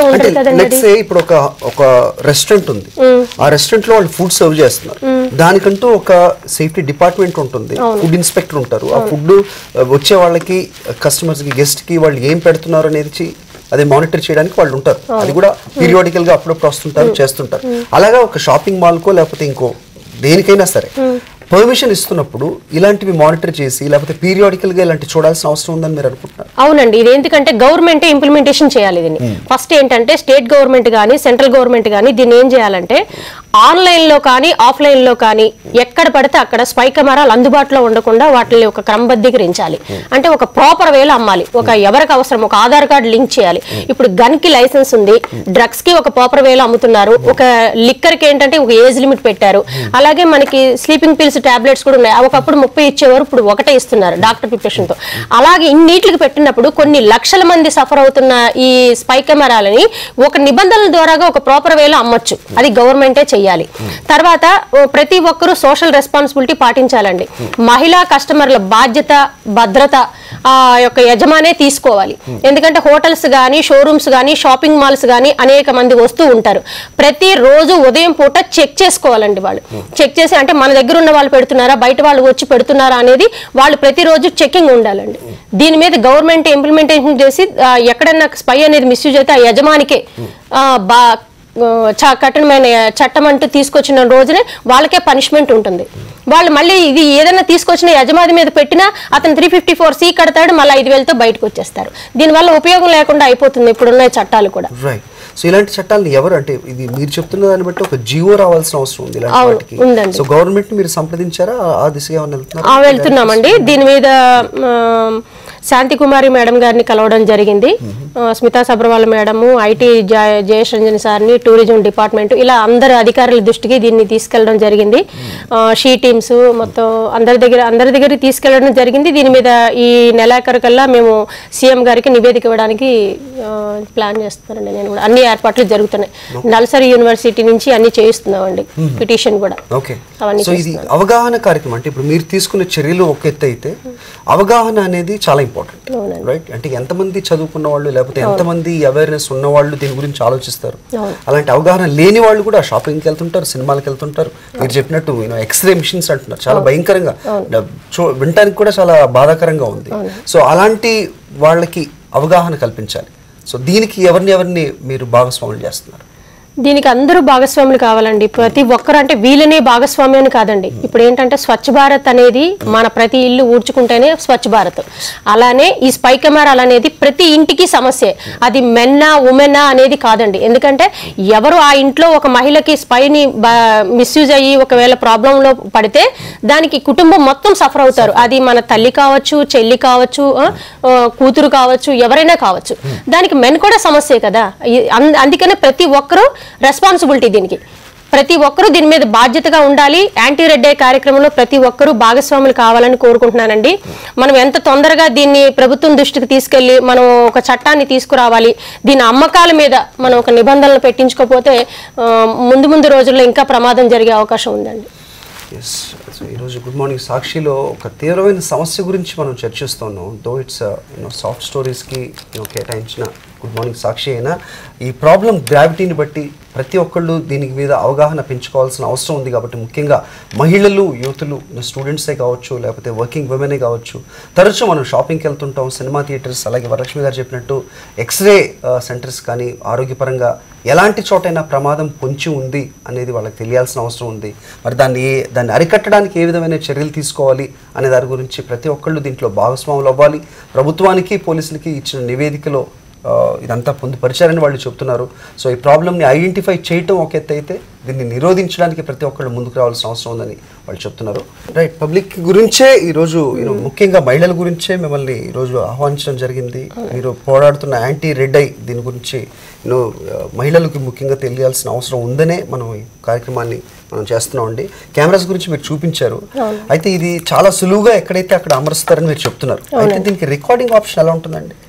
Speaker 2: ఉండదు
Speaker 1: అంటే
Speaker 2: కదండి
Speaker 1: లెట్స్ సే ఇప్పుడు ఒక ఒక రెస్టారెంట్ ఉంది ఆ రెస్టారెంట్ లో వాళ్ళు ఫుడ్ సర్వ్ చేస్తున్నారు దానికంటూ ఒక సేఫ్టీ డిపార్ట్మెంట్ ఉంటుంది ఫుడ్ ఇన్స్పెక్టర్ ఉంటారు ఆ ఫుడ్ వచ్చే వాళ్ళకి కస్టమర్స్ కి గెస్ట్ కి వాళ్ళు ఏం పెడుతున్నారు అనేది చి- అదే మానిటర్ చేయడానికి వాళ్ళు ఉంటారు అది కూడా పీరియాడికల్ గా అప్పుడప్పుడు వస్తుంటారు చేస్తుంటారు అలాగా ఒక షాపింగ్ మాల్ కో లేకపోతే ఇంకో దేనికైనా సరే పర్మిషన్ ఇస్తున్నప్పుడు ఇలాంటివి మానిటర్ చేసి లేకపోతే పీరియాడికల్ గా ఇలాంటి చూడాల్సిన అవసరం ఉందని మీరు అనుకుంటున్నారు
Speaker 2: అవునండి ఇది ఎందుకంటే గవర్నమెంట్ ఇంప్లిమెంటేషన్ చేయాలి దీన్ని ఫస్ట్ ఏంటంటే స్టేట్ గవర్నమెంట్ కానీ సెంట్రల్ గవర్నమెంట్ కానీ దీన్ని ఏం చేయాలంటే ఆన్లైన్ లో కానీ ఆఫ్లైన్ లో కానీ ఎక్కడ పడితే అక్కడ స్పై కెమెరాలు అందుబాటులో ఉండకుండా వాటిని ఒక క్రమబద్ధీకరించాలి అంటే ఒక ప్రాపర్ వేలో అమ్మాలి ఒక ఎవరికి అవసరం ఒక ఆధార్ కార్డు లింక్ చేయాలి ఇప్పుడు గన్ కి లైసెన్స్ ఉంది డ్రగ్స్ కి ఒక ప్రాపర్ వేలో అమ్ముతున్నారు ఒక లిక్కర్ కి ఏంటంటే ఒక ఏజ్ లిమిట్ పెట్టారు అలాగే మనకి స్లీపింగ్ పిల్స్ టాబ్లెట్స్ కూడా ఉన్నాయి ఒకప్పుడు ముప్పై ఇచ్చేవారు ఇప్పుడు ఒకటే ఇస్తున్నారు డాక్టర్ ప్రిపరేషన్ తో అలాగే ఇన్నిట్లకి పెట్టినప్పుడు కొన్ని లక్షల మంది సఫర్ అవుతున్న ఈ స్పై కెమెరాలని ఒక నిబంధనల ద్వారాగా ఒక ప్రాపర్ వేలో అమ్మొచ్చు అది గవర్నమెంటే చెయ్యాలి తర్వాత ఓ, ప్రతి ఒక్కరూ సోషల్ రెస్పాన్సిబిలిటీ పాటించాలండి మహిళా కస్టమర్ల బాధ్యత భద్రత ఆ యొక్క యజమానే తీసుకోవాలి ఎందుకంటే హోటల్స్ కానీ షోరూమ్స్ కానీ షాపింగ్ మాల్స్ కానీ అనేక మంది వస్తూ ఉంటారు ప్రతి రోజు ఉదయం పూట చెక్ చేసుకోవాలండి వాళ్ళు చెక్ చేసి అంటే మన దగ్గర ఉన్న వాళ్ళు పెడుతున్నారా బయట వాళ్ళు వచ్చి పెడుతున్నారా అనేది వాళ్ళు ప్రతిరోజు చెకింగ్ ఉండాలండి దీని మీద గవర్నమెంట్ ఇంప్లిమెంటేషన్ చేసి ఆ, ఎక్కడన్నా స్పై అనేది మిస్యూజ్ అయితే ఆ యజమానికే ఆ, బా ఆ, చ- కఠినమైన చట్టం అంటూ తీసుకొచ్చిన రోజునే వాళ్ళకే పనిష్మెంట్ ఉంటుంది వాళ్ళు మళ్ళీ ఇది ఏదైనా తీసుకొచ్చిన యజమాని మీద పెట్టినా అతను త్రీ ఫిఫ్టీ ఫోర్ సి కడతాడు మళ్ళీ ఐదు వేలతో బయటకు వచ్చేస్తారు దీనివల్ల ఉపయోగం లేకుండా అయిపోతుంది ఇప్పుడున్న చట్టాలు కూడా
Speaker 1: రైట్ సో ఇలాంటి చట్టాలను ఎవరు అంటే ఇది మీరు చెప్తున్న దాన్ని బట్టి ఒక జియో రావాల్సిన అవసరం ఉంది ఇలాంటి
Speaker 2: అవును,
Speaker 1: వాటికి
Speaker 2: ఉందండి.
Speaker 1: సో గవర్నమెంట్ మీరు సంప్రదించారా ఆ- ఆ దిశగా ఏమైనా వెళ్తున్నారా?
Speaker 2: ఆ, వెళ్తున్నామండి దీని మీద ఆ, శాంతి కుమారి మేడం గారిని కలవడం జరిగింది ఆ, స్మితా సబ్రవాల్ మేడము ఐటీ జయ- జయేష్ రంజన్ సార్ని టూరిజం డిపార్ట్మెంట్ ఇలా అందరు అధికారుల దృష్టికి దీన్ని తీసుకెళ్లడం జరిగింది ఆ, షీ టీమ్స్ మొత్తం అందరి దగ్గర అందరి దగ్గరికి తీసుకెళ్లడం జరిగింది దీని మీద ఈ నెలాఖరు కల్లా మేము సీఎం గారికి నివేదిక ఇవ్వడానికి ఆ, ప్లాన్ చేస్తున్నానండి నేను కూడా అన్ని ఏర్పాట్లు జరుగుతున్నాయి నల్సరీ యూనివర్సిటీ నుంచి అన్ని చేయిస్తున్నామండి పిటిషన్ కూడా
Speaker 1: ఓకే
Speaker 2: అవన్నీ
Speaker 1: సో ఇది అవగాహన కార్యక్రమం అంటే ఇప్పుడు మీరు తీసుకునే చర్యలు ఒక ఎత్తు అయితే అవగాహన అనేది చాలా ఇంపార్టెంట్ రైట్ అంటే ఎంతమంది చదువుకున్న వాళ్ళు లేకపోతే ఎంతమంది అవేర్నెస్ ఉన్న వాళ్ళు దీని గురించి ఆలోచిస్తారు అలాంటి అవగాహన లేని వాళ్ళు కూడా షాపింగ్కి వెళ్తుంటారు సినిమాలకు వెళ్తుంటారు మీరు చెప్పినట్టు యూనో ఎక్స్రే మిషన్స్ అంటున్నారు చాలా భయంకరంగా చూ- వినటానికి కూడా చాలా బాధాకరంగా ఉంది సో అలాంటి వాళ్ళకి అవగాహన కల్పించాలి సో దీనికి ఎవరిని ఎవరిని మీరు భాగస్వాములు చేస్తున్నారు
Speaker 2: దీనికి అందరూ భాగస్వాములు కావాలండి ప్రతి ఒక్కరు అంటే వీళ్ళనే భాగస్వామ్యం అని కాదండి ఇప్పుడు ఏంటంటే స్వచ్ఛ భారత్ అనేది మన ప్రతి ఇల్లు ఊడ్చుకుంటేనే స్వచ్ఛ భారత్ అలానే ఈ స్పై కెమెరాలు అనేది ప్రతి ఇంటికి సమస్యే అది మెన్నా ఉమెన్నా అనేది కాదండి ఎందుకంటే ఎవరు ఆ ఇంట్లో ఒక మహిళకి స్పైని మిస్యూజ్ అయ్యి ఒకవేళ ప్రాబ్లంలో పడితే దానికి కుటుంబం మొత్తం సఫర్ అవుతారు అది మన తల్లి కావచ్చు చెల్లి కావచ్చు ఆ, ఆ, కూతురు కావచ్చు ఎవరైనా కావచ్చు దానికి మెన్ కూడా సమస్యే కదా ఈ- అంద- అందుకనే ప్రతి ఒక్కరూ రెస్పాన్సిబిలిటీ దీనికి ప్రతి ఒక్కరూ దీని మీద బాధ్యతగా ఉండాలి యాంటీ రెడ్ డే కార్యక్రమంలో ప్రతి ఒక్కరూ భాగస్వాములు కావాలని కోరుకుంటున్నానండి మనం ఎంత తొందరగా దీన్ని ప్రభుత్వం దృష్టికి తీసుకెళ్లి మనం ఒక చట్టాన్ని తీసుకురావాలి దీని అమ్మకాల మీద మనం ఒక నిబంధనలు పెట్టించుకోకపోతే ఆ, ముందు ముందు రోజుల్లో ఇంకా ప్రమాదం జరిగే అవకాశం ఉందండి
Speaker 1: ఎస్ సో ఈరోజు గుడ్ మార్నింగ్ సాక్షిలో ఒక తీవ్రమైన సమస్య గురించి మనం చర్చిస్తున్నాం దో ఇట్స్ యూనో సాఫ్ట్ స్టోరీస్కి యూనో కేటాయించిన గుడ్ మార్నింగ్ సాక్షి అయినా ఈ ప్రాబ్లం గ్రావిటీని బట్టి ప్రతి ఒక్కళ్ళు దీనికి మీద అవగాహన పెంచుకోవాల్సిన అవసరం ఉంది కాబట్టి ముఖ్యంగా మహిళలు యువతులు స్టూడెంట్సే కావచ్చు లేకపోతే వర్కింగ్ ఉమెనే కావచ్చు తరచూ మనం షాపింగ్కి వెళ్తుంటాం సినిమా థియేటర్స్ అలాగే వరలక్ష్మి గారు చెప్పినట్టు ఎక్స్రే సెంటర్స్ కానీ ఆరోగ్యపరంగా ఎలాంటి చోటైనా ప్రమాదం పొంచి ఉంది అనేది వాళ్ళకి తెలియాల్సిన అవసరం ఉంది మరి దాన్ని ఏ- దాన్ని అరికట్టడానికి ఏ విధమైన చర్యలు తీసుకోవాలి అనే దాని గురించి ప్రతి ఒక్కళ్ళు దీంట్లో భాగస్వాములు అవ్వాలి ప్రభుత్వానికి పోలీసులకి ఇచ్చిన నివేదికలో ఆ, ఇదంతా పొందుపరిచారని వాళ్ళు చెప్తున్నారు సో ఈ ప్రాబ్లమ్ని ఐడెంటిఫై చేయటం ఒక ఎత్తు అయితే దీన్ని నిరోధించడానికి ప్రతి ఒక్కళ్ళు ముందుకు రావాల్సిన అవసరం ఉందని వాళ్ళు చెప్తున్నారు రైట్ పబ్లిక్ గురించే ఈరోజు you know, ముఖ్యంగా మహిళల గురించే మిమ్మల్ని ఈరోజు ఆహ్వానించడం జరిగింది మీరు పోరాడుతున్న యాంటీ రెడ్ ఐ దీని గురించి యూనో మహిళలకు ముఖ్యంగా తెలియాల్సిన అవసరం ఉందనే మనం ఈ కార్యక్రమాన్ని మనం చేస్తున్నామండి కెమెరాస్ గురించి మీరు చూపించారు అయితే ఇది చాలా సులువుగా ఎక్కడైతే అక్కడ అమరుస్తారని మీరు చెప్తున్నారు అయితే దీనికి రికార్డింగ్ ఆప్షన్ ఎలా ఉంటుందండి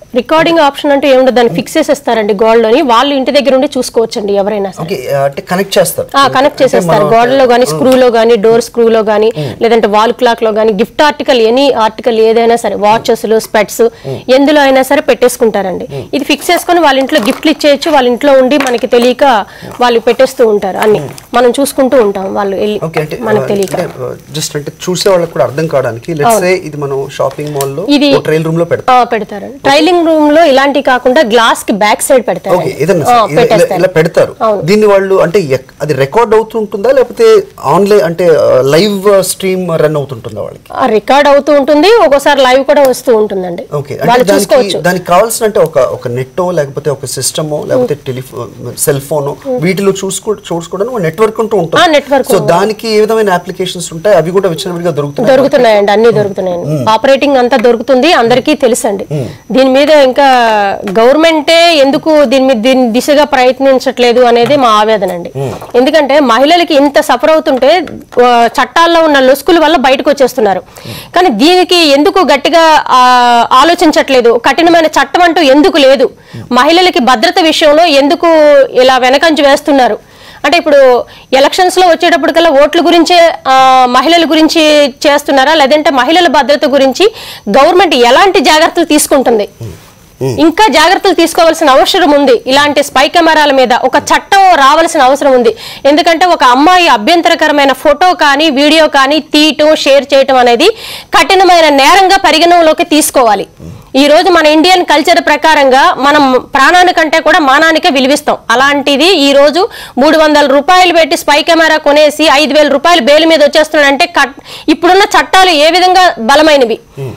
Speaker 2: రికార్డింగ్ ఆప్షన్ అంటూ ఏముండదు దాన్ని ఫిక్స్ చేసేస్తారండి గోల్డ్లోని వాళ్ళు ఇంటి దగ్గర ఉండి చూసుకోవచ్చండి ఎవరైనా సరే
Speaker 1: ఓకే అంటే కనెక్ట్ చేస్తారు
Speaker 2: కనెక్ట్ చేసేస్తారు గోడలో కానీ స్క్రూలో కానీ డోర్ స్క్రూలో కానీ లేదంటే వాల్ క్లాక్ లో కానీ గిఫ్ట్ ఆర్టికల్ ఎనీ ఆర్టికల్ ఏదైనా సరే వాచెస్ స్పెట్స్ ఎందులో అయినా సరే పెట్టేసుకుంటారండి ఇది ఫిక్స్ చేసుకొని వాళ్ళ ఇంట్లో గిఫ్ట్లు ఇచ్చేయచ్చు వాళ్ళ ఇంట్లో ఉండి మనకి తెలియక వాళ్ళు పెట్టేస్తూ ఉంటారు అన్ని మనం చూసుకుంటూ ఉంటాం వాళ్ళు వెళ్ళి
Speaker 1: ఓకే అంటే
Speaker 2: మనకు తెలియక
Speaker 1: జస్ట్ అంటే చూసే వాళ్ళకి కూడా అర్థం కావడానికి లెట్స్ సే ఇది మనం షాపింగ్ మాల్ లో
Speaker 2: ఇది-
Speaker 1: ట్రైల్ రూమ్ లో పెడతాం
Speaker 2: ఆ, పెడతారండి ట్రైలింగ్ రూమ్ లో ఇలాంటి కాకుండా గ్లాస్ కి బ్యాక్ సైడ్ పెడతారు
Speaker 1: ఓకే ఏదన్నా సరే, ఇలా- ఇలా-
Speaker 2: పెట్టేస్తారు
Speaker 1: ఇలా పెడతారు దీన్ని వాళ్ళు అంటే ఎక్- అది రికార్డ్ అవుతుంటుందా లేకపోతే ఆన్లైన్ అంటే లైవ్ స్ట్రీమ్ రన్ అవుతుంటుందా వాళ్ళకి
Speaker 2: రికార్డ్ అవుతూ ఉంటుంది ఒక్కోసారి లైవ్ కూడా వస్తూ ఉంటుందండి
Speaker 1: ఓకే
Speaker 2: వాళ్ళు
Speaker 1: అంటే దానికి
Speaker 2: చూసుకోవచ్చు
Speaker 1: దానికి కావాల్సిన అంటే ఒక ఒక నెట్టో లేకపోతే ఒక సిస్టమో లేకపోతే టెలిఫోన్ సెల్ ఫోన్ వీటిలో చూసుకో చూసుకోవడానికి నెట్వర్క్ ఉంటూ
Speaker 2: ఆ,
Speaker 1: ఉంటుంది
Speaker 2: network
Speaker 1: సో దానికి ఏ విధమైన అప్లికేషన్స్ ఉంటాయి అవి కూడా విచ్చలవిడిగా దొరుకుతున్నాయి
Speaker 2: దొరుకుతున్నాయండి అన్ని దొరుకుతున్నాయండి ఆపరేటింగ్ అంతా దొరుకుతుంది అందరికీ తెలుసండి దీని మీద ఇంకా గవర్నమెంటే ఎందుకు దీని మీద దీని దిశగా ప్రయత్నించట్లేదు అనేది మా ఆవేదన అండి ఎందుకంటే మహిళలకి ఇంత సఫర్ అవుతుంటే ఆ, చట్టాల్లో ఉన్న లొసుకుల వల్ల బయటకు వచ్చేస్తున్నారు కానీ దీనికి ఎందుకు గట్టిగా ఆ, ఆలోచించట్లేదు కఠినమైన చట్టం అంటూ ఎందుకు లేదు మహిళలకి భద్రత విషయంలో ఎందుకు ఇలా వెనకంజు వేస్తున్నారు అంటే ఇప్పుడు ఎలక్షన్స్ లో వచ్చేటప్పటికల్లా ఓట్ల గురించే ఆ, మహిళల గురించి చేస్తున్నారా లేదంటే మహిళల భద్రత గురించి గవర్నమెంట్ ఎలాంటి జాగ్రత్తలు తీసుకుంటుంది ఇంకా జాగ్రత్తలు తీసుకోవాల్సిన అవసరం ఉంది ఇలాంటి స్పై కెమెరాల మీద ఒక చట్టం రావాల్సిన అవసరం ఉంది ఎందుకంటే ఒక అమ్మాయి అభ్యంతరకరమైన ఫోటో కానీ వీడియో కానీ తీయటం షేర్ చేయటం అనేది కఠినమైన నేరంగా పరిగణనలోకి తీసుకోవాలి ఈ రోజు మన ఇండియన్ కల్చర్ ప్రకారంగా మనం ప్రాణానికంటే కూడా మానానికే విలువిస్తాం అలాంటిది ఈ రోజు మూడు వందల రూపాయలు పెట్టి స్పై కెమెరా కొనేసి ఐదు వేల రూపాయలు బెయిల్ మీద వచ్చేస్తున్నాడంటే కట్- ఇప్పుడున్న చట్టాలు ఏ విధంగా బలమైనవి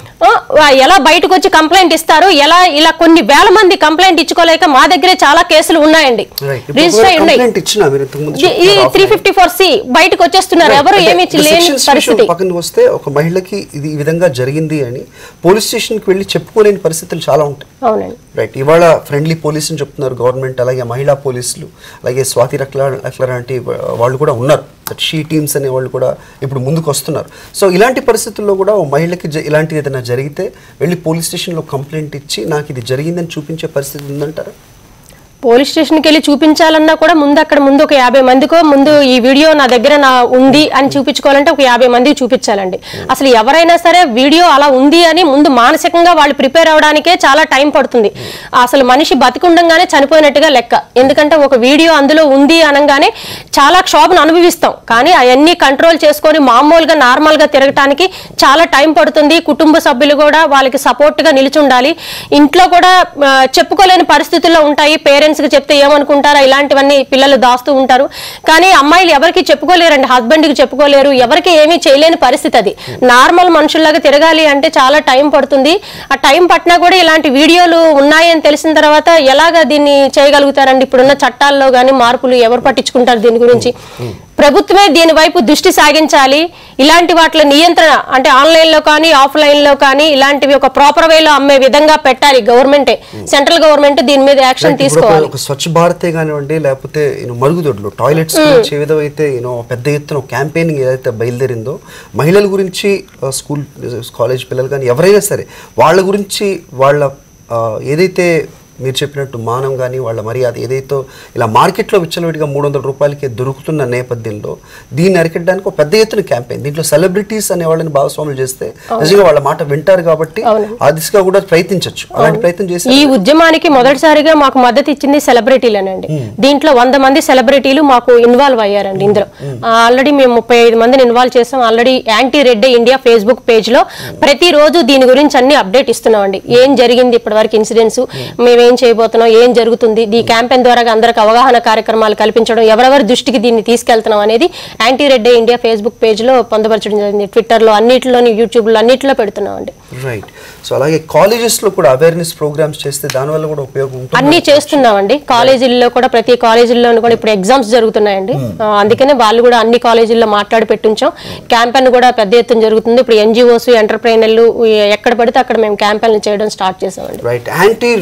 Speaker 2: ఆ, ఎలా బయటకు వచ్చి కంప్లైంట్ ఇస్తారు ఎలా ఇలా కొన్ని వేల మంది కంప్లైంట్ ఇచ్చుకోలేక మా దగ్గరే చాలా కేసులు ఉన్నాయండి
Speaker 1: రైట్
Speaker 2: రిజిస్టర్ అయి ఉన్నాయి
Speaker 1: కంప్లైంట్ ఇచ్చినా మీరు ఇంతకు ముందు
Speaker 2: ఇది- ఇది త్రీ ఫిఫ్టీ ఫోర్ సి బయటకు వచ్చేస్తున్నారు ఎవరు ఏమి లేని పరిస్థితి
Speaker 1: పక్కన వస్తే ఒక మహిళకి ఇది ఈ విధంగా జరిగింది అని పోలీస్ స్టేషన్ కి వెళ్ళి చెప్పుకోలేని పరిస్థితులు చాలా ఉంటాయి
Speaker 2: అవునండి
Speaker 1: రైట్ ఇవాళ ఫ్రెండ్లీ పోలీస్ అని చెప్తున్నారు గవర్నమెంట్ అలాగే మహిళా పోలీసులు అలాగే స్వాతి రక్ల రక్ల లాంటి వాళ్ళు కూడా ఉన్నారు షీ టీమ్స్ అనే వాళ్ళు కూడా ఇప్పుడు ముందుకు వస్తున్నారు సో ఇలాంటి పరిస్థితుల్లో కూడా ఓ మహిళకి జ- ఇలాంటిది ఏదైనా జరిగితే వెళ్ళి పోలీస్ స్టేషన్లో కంప్లైంట్ ఇచ్చి నాకు ఇది జరిగిందని చూపించే పరిస్థితి ఉందంటారా
Speaker 2: పోలీస్ స్టేషన్కి వెళ్ళి చూపించాలన్నా కూడా ముందు అక్కడ ముందు ఒక యాభై మందికో ముందు ఈ వీడియో నా దగ్గర నా ఉంది అని చూపించుకోవాలంటే ఒక యాభై మందికి చూపించాలండి అసలు ఎవరైనా సరే వీడియో అలా ఉంది అని ముందు మానసికంగా వాళ్ళు ప్రిపేర్ అవడానికే చాలా టైం పడుతుంది అసలు మనిషి బతికుండంగానే చనిపోయినట్టుగా లెక్క ఎందుకంటే ఒక వీడియో అందులో ఉంది అనగానే చాలా క్షోభను అనుభవిస్తాం కానీ అవన్నీ కంట్రోల్ చేసుకొని మామూలుగా నార్మల్గా తిరగటానికి చాలా టైం పడుతుంది కుటుంబ సభ్యులు కూడా వాళ్ళకి సపోర్ట్గా నిలిచి ఉండాలి ఇంట్లో కూడా ఆ, చెప్పుకోలేని పరిస్థితుల్లో ఉంటాయి పేరెంట్స్కి చెప్తే ఏమనుకుంటారా ఇలాంటివన్నీ పిల్లలు దాస్తూ ఉంటారు కానీ అమ్మాయిలు ఎవరికి చెప్పుకోలేరండి హస్బెండ్కి చెప్పుకోలేరు ఎవరికి ఏమీ చేయలేని పరిస్థితి అది నార్మల్ మనుషుల్లాగా తిరగాలి అంటే చాలా టైం పడుతుంది ఆ టైం పట్టినా కూడా ఇలాంటి వీడియోలు ఉన్నాయని తెలిసిన తర్వాత ఎలాగ దీన్ని చేయగలుగుతారండి ఇప్పుడున్న చట్టాల్లో కానీ మార్పులు ఎవరు పట్టించుకుంటారు దీని గురించి ప్రభుత్వమే దీని వైపు దృష్టి సాగించాలి ఇలాంటి వాటి నియంత్రణ అంటే ఆన్లైన్ లో కానీ ఆఫ్లైన్ లో కానీ ఇలాంటివి ఒక ప్రాపర్ వేలో అమ్మే విధంగా పెట్టాలి గవర్నమెంటే సెంట్రల్ గవర్నమెంట్ దీని మీద యాక్షన్
Speaker 1: ఇప్పుడు ఒక-
Speaker 2: తీసుకోవాలి
Speaker 1: ఒక స్వచ్ఛ భారతే కానివ్వండి లేకపోతే యూనో మరుగుదొడ్లు టాయిలెట్స్ గురించి ఏదైతే యూనో పెద్ద ఎత్తున క్యాంపెయినింగ్ ఏదైతే బయలుదేరిందో మహిళల గురించి ఆ, స్కూల్ కాలేజ్ పిల్లలు కానీ ఎవరైనా సరే వాళ్ళ గురించి వాళ్ళ ఆ, ఏదైతే మీరు చెప్పినట్టు మానం కానీ వాళ్ళ మర్యాద ఏదైతే ఇలా మార్కెట్లో విచ్చలవిడిగా మూడు వందల రూపాయలకి దొరుకుతున్న నేపథ్యంలో దీన్ని అరికట్టడానికి ఒక పెద్ద ఎత్తున క్యాంపెయిన్ దీంట్లో సెలబ్రిటీస్ అనే వాళ్ళని భాగస్వాములు చేస్తే నిజంగా వాళ్ళ మాట వింటారు కాబట్టి ఆ దిశగా కూడా ప్రయత్నించవచ్చు అలాంటి ప్రయత్నం చేసి
Speaker 2: ఈ ఉద్యమానికి మొదటిసారిగా మాకు మద్దతు ఇచ్చింది సెలబ్రిటీలేనండి దీంట్లో వంద మంది సెలబ్రిటీలు మాకు ఇన్వాల్వ్ అయ్యారండి ఇందులో ఆల్రెడీ మేము ముప్పై ఐదు మందిని ఇన్వాల్వ్ చేసాం already anti red day India Facebook page లో ప్రతిరోజు దీని గురించి అన్ని అప్డేట్ ఇస్తున్నామండి ఏం జరిగింది ఇప్పటివరకు ఇన్సిడెంట్స్ మేమేం చేయబోతున్నాం ఏం జరుగుతుంది ఈ క్యాంపెయిన్ ద్వారా అందరికి అవగాహన కార్యక్రమాలు కల్పించడం ఎవరెవరి దృష్టికి దీన్ని తీసుకెళ్తున్నాం అనేది anti red day India Facebook page లో పొందపరచడం జరిగింది ట్విట్టర్ లో అన్నిటిలోని యూట్యూబ్ లో అన్నిటిలో పెడుతున్నామండి
Speaker 1: రైట్ సో అలాగే కాలేజెస్ లో కూడా అవేర్నెస్ ప్రోగ్రామ్స్ చేస్తే దానివల్ల కూడా ఉపయోగం ఉంటుంది
Speaker 2: అన్ని చేస్తున్నామండి కాలేజీల్లో కూడా ప్రతి కాలేజీల్లో కూడా ఇప్పుడు ఎగ్జామ్స్ జరుగుతున్నాయండి ఆ, అందుకనే వాళ్ళు కూడా అన్ని కాలేజీల్లో మాట్లాడి పెట్టుంచాం క్యాంపెయిన్ కూడా పెద్ద ఎత్తున జరుగుతుంది ఇప్పుడు ఎన్జిఓస్ ఎంటర్ప్రైనర్లు ఎక్కడ పడితే అక్కడ మేము క్యాంపెయిన్ చేయడం స్టార్ట్ చేసామండి
Speaker 1: right anti red eye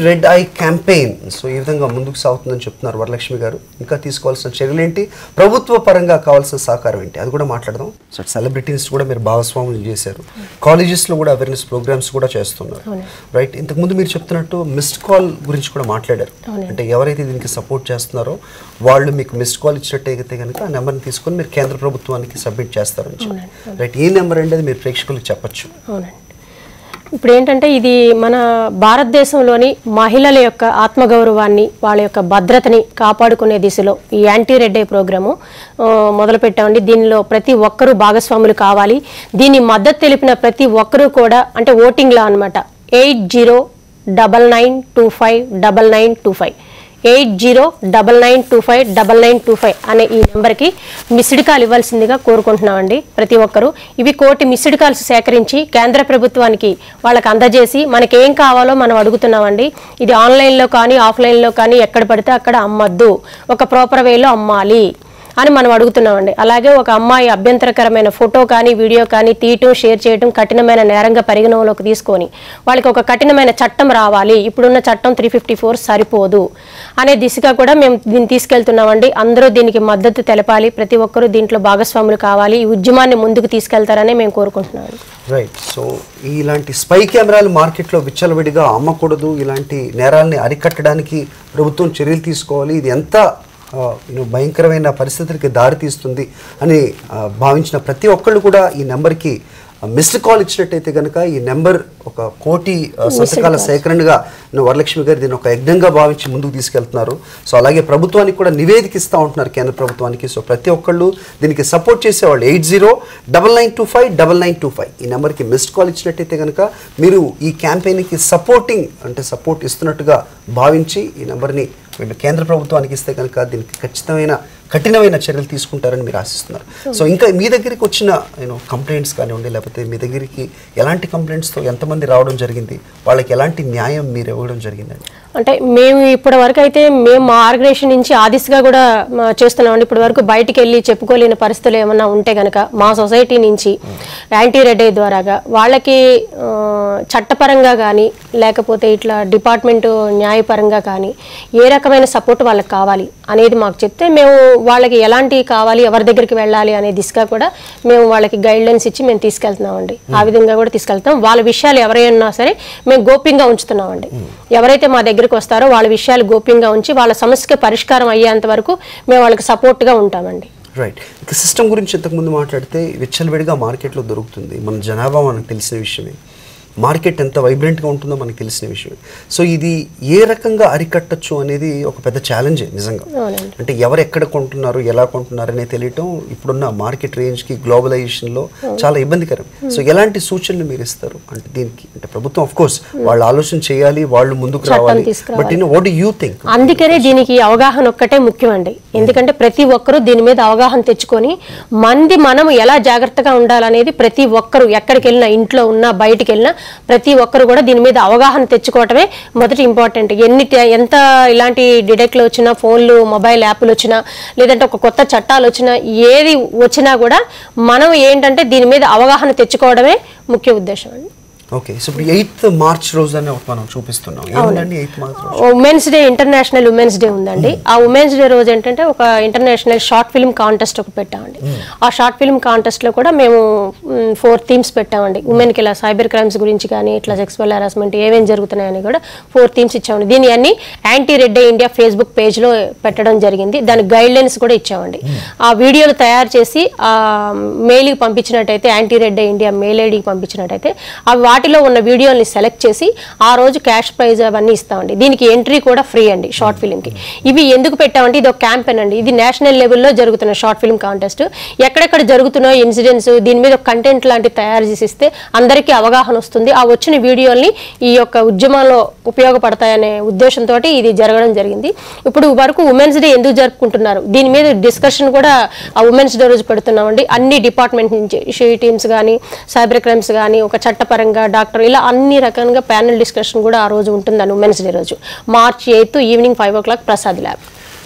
Speaker 1: campaign so ఈ విధంగా ముందుకు సాగుతుందని చెప్తున్నారు వరలక్ష్మి గారు ఇంకా తీసుకోవాల్సిన చర్యలు ఏంటి ప్రభుత్వ పరంగా కావాల్సిన సహకారం ఏంటి అది కూడా మాట్లాడదాం సో సెలబ్రిటీస్ కూడా మీరు భాగస్వాములు చేశారు కాలేజెస్లో కూడా అవేర్నెస్ ప్రోగ్రామ్స్ కూడా చేస్తున్నారు రైట్ ఇంతకుముందు మీరు చెప్తున్నట్టు మిస్డ్ కాల్ గురించి కూడా మాట్లాడారు అంటే ఎవరైతే దీనికి సపోర్ట్ చేస్తున్నారో వాళ్ళు మీకు మిస్డ్ కాల్ ఇచ్చినట్టయితే కనుక ఆ నెంబర్ని తీసుకొని మీరు కేంద్ర ప్రభుత్వానికి సబ్మిట్ చేస్తారని చెప్పి రైట్ ఏ నెంబర్ అండి అది మీరు ప్రేక్షకులకు చెప్పొచ్చు
Speaker 2: అవునండి ఇప్పుడు ఏంటంటే ఇది మన భారతదేశంలోని మహిళల యొక్క ఆత్మగౌరవాన్ని వాళ్ళ యొక్క భద్రతని కాపాడుకునే దిశలో ఈ యాంటీ రెడ్ డే ప్రోగ్రాము ఆ, మొదలుపెట్టామండి దీనిలో ప్రతి ఒక్కరూ భాగస్వాములు కావాలి దీని మద్దతు తెలిపిన ప్రతి ఒక్కరూ కూడా అంటే ఓటింగ్లో అనమాట eight zero double nine two five double nine two five eight zero double nine two five double nine two five అనే ఈ నెంబర్కి మిస్డ్ కాల్ ఇవ్వాల్సిందిగా కోరుకుంటున్నామండి ప్రతి ఒక్కరూ ఇవి కోటి మిస్డ్ కాల్స్ సేకరించి కేంద్ర ప్రభుత్వానికి వాళ్ళకి అందజేసి మనకి ఏం కావాలో మనం అడుగుతున్నామండి ఇది ఆన్లైన్లో కానీ ఆఫ్లైన్లో కానీ ఎక్కడ పడితే అక్కడ అమ్మద్దు ఒక ప్రాపర్ వేలో అమ్మాలి అని మనం అడుగుతున్నామండి అలాగే ఒక అమ్మాయి అభ్యంతరకరమైన ఫోటో కానీ వీడియో కానీ తీయటం షేర్ చేయటం కఠినమైన నేరంగా పరిగణనలోకి తీసుకొని వాళ్ళకి ఒక కఠినమైన చట్టం రావాలి ఇప్పుడున్న చట్టం త్రీ ఫిఫ్టీ ఫోర్ సరిపోదు అనే దిశగా కూడా మేము దీన్ని తీసుకెళ్తున్నామండి అందరూ దీనికి మద్దతు తెలపాలి ప్రతి ఒక్కరూ దీంట్లో భాగస్వాములు కావాలి ఈ ఉద్యమాన్ని ముందుకు తీసుకెళ్తారని మేము కోరుకుంటున్నాం
Speaker 1: రైట్ సో ఇలాంటి స్పై కెమెరాలు మార్కెట్లో విచ్చలవిడిగా అమ్మకూడదు ఇలాంటి నేరాల్ని అరికట్టడానికి ప్రభుత్వం చర్యలు తీసుకోవాలి ఇది ఎంత ఆ, you know, భయంకరమైన పరిస్థితులకి దారి తీస్తుంది అని ఆ, భావించిన ప్రతి ఒక్కళ్ళు కూడా ఈ నెంబర్కి మిస్డ్ కాల్ ఇచ్చినట్టయితే కనుక ఈ నెంబర్ ఒక కోటి ఆ, సంతకాల సేకరణగా you వరలక్ష్మి గారు దీన్ని ఒక యజ్ఞంగా భావించి ముందుకు తీసుకెళ్తున్నారు సో అలాగే ప్రభుత్వానికి కూడా నివేదిక ఇస్తూ ఉంటున్నారు కేంద్ర ప్రభుత్వానికి సో ప్రతి ఒక్కళ్ళు దీనికి సపోర్ట్ చేసేవాళ్ళు eight zero double nine two five double nine two five ఈ నెంబర్కి మిస్డ్ కాల్ ఇచ్చినట్టయితే కనుక మీరు ఈ క్యాంపెయిన్కి సపోర్టింగ్ అంటే సపోర్ట్ ఇస్తున్నట్టుగా భావించి ఈ నెంబర్ని వీళ్ళు కేంద్ర ప్రభుత్వానికి ఇస్తే కనుక దీనికి ఖచ్చితమైన కఠినమైన చర్యలు తీసుకుంటారని మీరు ఆశిస్తున్నారు సో ఇంకా మీ దగ్గరికి వచ్చిన యూనో కంప్లైంట్స్ కానివ్వండి లేకపోతే మీ దగ్గరికి ఎలాంటి కంప్లైంట్స్తో ఎంతమంది రావడం జరిగింది వాళ్ళకి ఎలాంటి న్యాయం మీరు ఇవ్వడం జరిగిందండి
Speaker 2: అంటే మేము ఇప్పటి వరకు అయితే మేము మా ఆర్గనైజేషన్ నుంచి ఆ దిశగా కూడా మా చేస్తున్నామండి ఇప్పటి వరకు బయటికి వెళ్ళి చెప్పుకోలేని పరిస్థితులు ఏమన్నా ఉంటే కనుక మా సొసైటీ నుంచి యాంటీ రెడ్ ద్వారాగా వాళ్ళకి ఆ, చట్టపరంగా కానీ లేకపోతే ఇట్లా డిపార్ట్మెంట్ న్యాయపరంగా కానీ ఏ రకమైన సపోర్ట్ వాళ్ళకి కావాలి అనేది మాకు చెప్తే మేము వాళ్ళకి ఎలాంటి కావాలి ఎవరి దగ్గరికి వెళ్ళాలి అనే దిశగా కూడా మేము వాళ్ళకి గైడ్ లైన్స్ ఇచ్చి మేము తీసుకెళ్తున్నామండి ఆ విధంగా కూడా తీసుకెళ్తాం వాళ్ళ విషయాలు ఎవరైనా సరే మేము గోప్యంగా ఉంచుతున్నామండి ఎవరైతే మా దగ్గరికి వస్తారో వాళ్ళ విషయాలు గోప్యంగా ఉంచి వాళ్ళ సమస్యకి పరిష్కారం అయ్యేంత వరకు మేము వాళ్ళకి సపోర్ట్గా ఉంటామండి
Speaker 1: రైట్ ఇక సిస్టమ్ గురించి ఇంతకుముందు మాట్లాడితే విచ్చలవిడిగా మార్కెట్లో దొరుకుతుంది మన జనాభా మనకు తెలిసిన విషయమే మార్కెట్ ఎంత వైబ్రెంట్గా ఉంటుందో మనకు తెలిసిన విషయమే సో ఇది ఏ రకంగా అరికట్టచ్చు అనేది ఒక పెద్ద ఛాలెంజే నిజంగా
Speaker 2: అవునండి.
Speaker 1: అంటే ఎవరు ఎక్కడ కొంటున్నారు ఎలా కొంటున్నారు అనేది తెలియటం ఇప్పుడున్న మార్కెట్ రేంజ్కి గ్లోబలైజేషన్లో చాలా ఇబ్బందికరం సో ఎలాంటి సూచనలు మీరు ఇస్తారు అంటే దీనికి అంటే ప్రభుత్వం ఆఫ్ కోర్స్ వాళ్ళు ఆలోచన చేయాలి వాళ్ళు ముందుకు
Speaker 2: చట్టం
Speaker 1: రావాలి
Speaker 2: తీసుకురావాలి.
Speaker 1: But in what you think
Speaker 2: అందుకనే దీనికి అవగాహన ఒక్కటే ముఖ్యమండి ఎందుకంటే ప్రతి ఒక్కరూ దీని మీద అవగాహన తెచ్చుకొని మంది మనం ఎలా జాగ్రత్తగా ఉండాలనేది ప్రతి ఒక్కరు ఎక్కడికి వెళ్ళినా ఇంట్లో ఉన్నా బయటికి వెళ్ళినా ప్రతి ఒక్కరు కూడా దీని మీద అవగాహన తెచ్చుకోవటమే మొదటి ఇంపార్టెంట్ ఎన్ని ట- ఎంత ఇలాంటి డిడెక్ట్లు వచ్చినా ఫోన్లు మొబైల్ యాప్లు వచ్చినా లేదంటే ఒక కొత్త చట్టాలు వచ్చినా ఏది వచ్చినా కూడా మనం ఏంటంటే దీని మీద అవగాహన తెచ్చుకోవడమే ముఖ్య ఉద్దేశం అండి
Speaker 1: ఓకే సో ఇప్పుడు ఎయిత్ మార్చ్ రోజు అని ఒకటి మనం చూపిస్తున్నాం ఏముందండి ఎయిత్ మార్చ్ రోజు
Speaker 2: women's day international women's day ఉందండి ఆ ఉమెన్స్ డే రోజు ఏంటంటే ఒక ఇంటర్నేషనల్ షార్ట్ ఫిల్మ్ కాంటెస్ట్ ఒకటి పెట్టామండి ఆ షార్ట్ ఫిల్మ్ కాంటెస్ట్ లో కూడా మేము ఫోర్ థీమ్స్ పెట్టామండి ఉమెన్ కి ఇలా సైబర్ క్రైమ్స్ గురించి కానీ ఇట్లా సెక్సువల్ హరాస్మెంట్ ఏమేమి జరుగుతున్నాయని కూడా ఫోర్ థీమ్స్ ఇచ్చామండి దీని అన్ని anti red day India Facebook page లో పెట్టడం జరిగింది దానికి గైడ్ లైన్స్ కూడా ఇచ్చామండి ఆ వీడియోలు తయారు చేసి ఆ మెయిల్కి పంపించినట్టయితే anti red day India mail ఐడికి పంపించినట్టయితే అవి వాటిలో ఉన్న వీడియోని సెలెక్ట్ చేసి ఆ రోజు క్యాష్ ప్రైజ్ అవన్నీ ఇస్తామండి దీనికి ఎంట్రీ కూడా ఫ్రీ అండి షార్ట్ ఫిల్మ్కి ఇవి ఎందుకు పెట్టామంటే ఇది ఒక క్యాంపెయిన్ అండి ఇది నేషనల్ లెవెల్లో జరుగుతున్న షార్ట్ ఫిల్మ్ కాంటెస్ట్ ఎక్కడెక్కడ జరుగుతున్న ఇన్సిడెంట్స్ దీని మీద ఒక కంటెంట్ లాంటివి తయారు చేసి ఇస్తే అందరికీ అవగాహన వస్తుంది ఆ వచ్చిన వీడియోల్ని ఈ యొక్క ఉద్యమంలో ఉపయోగపడతాయనే ఉద్దేశంతో ఇది జరగడం జరిగింది ఇప్పుడు వరకు ఉమెన్స్ డే ఎందుకు జరుపుకుంటున్నారు దీని మీద డిస్కషన్ కూడా ఆ ఉమెన్స్ డే రోజు పెడుతున్నామండి అన్ని డిపార్ట్మెంట్ నుంచి షీ టీమ్స్ కానీ సైబర్ క్రైమ్స్ కానీ ఒక చట్టపరంగా డాక్టర్ ఇలా అన్ని రకాలుగా ప్యానల్ డిస్కషన్ కూడా ఆ రోజు ఉంటుందని ఉమెన్స్ డే రోజు March eighth evening five o'clock Prasad lab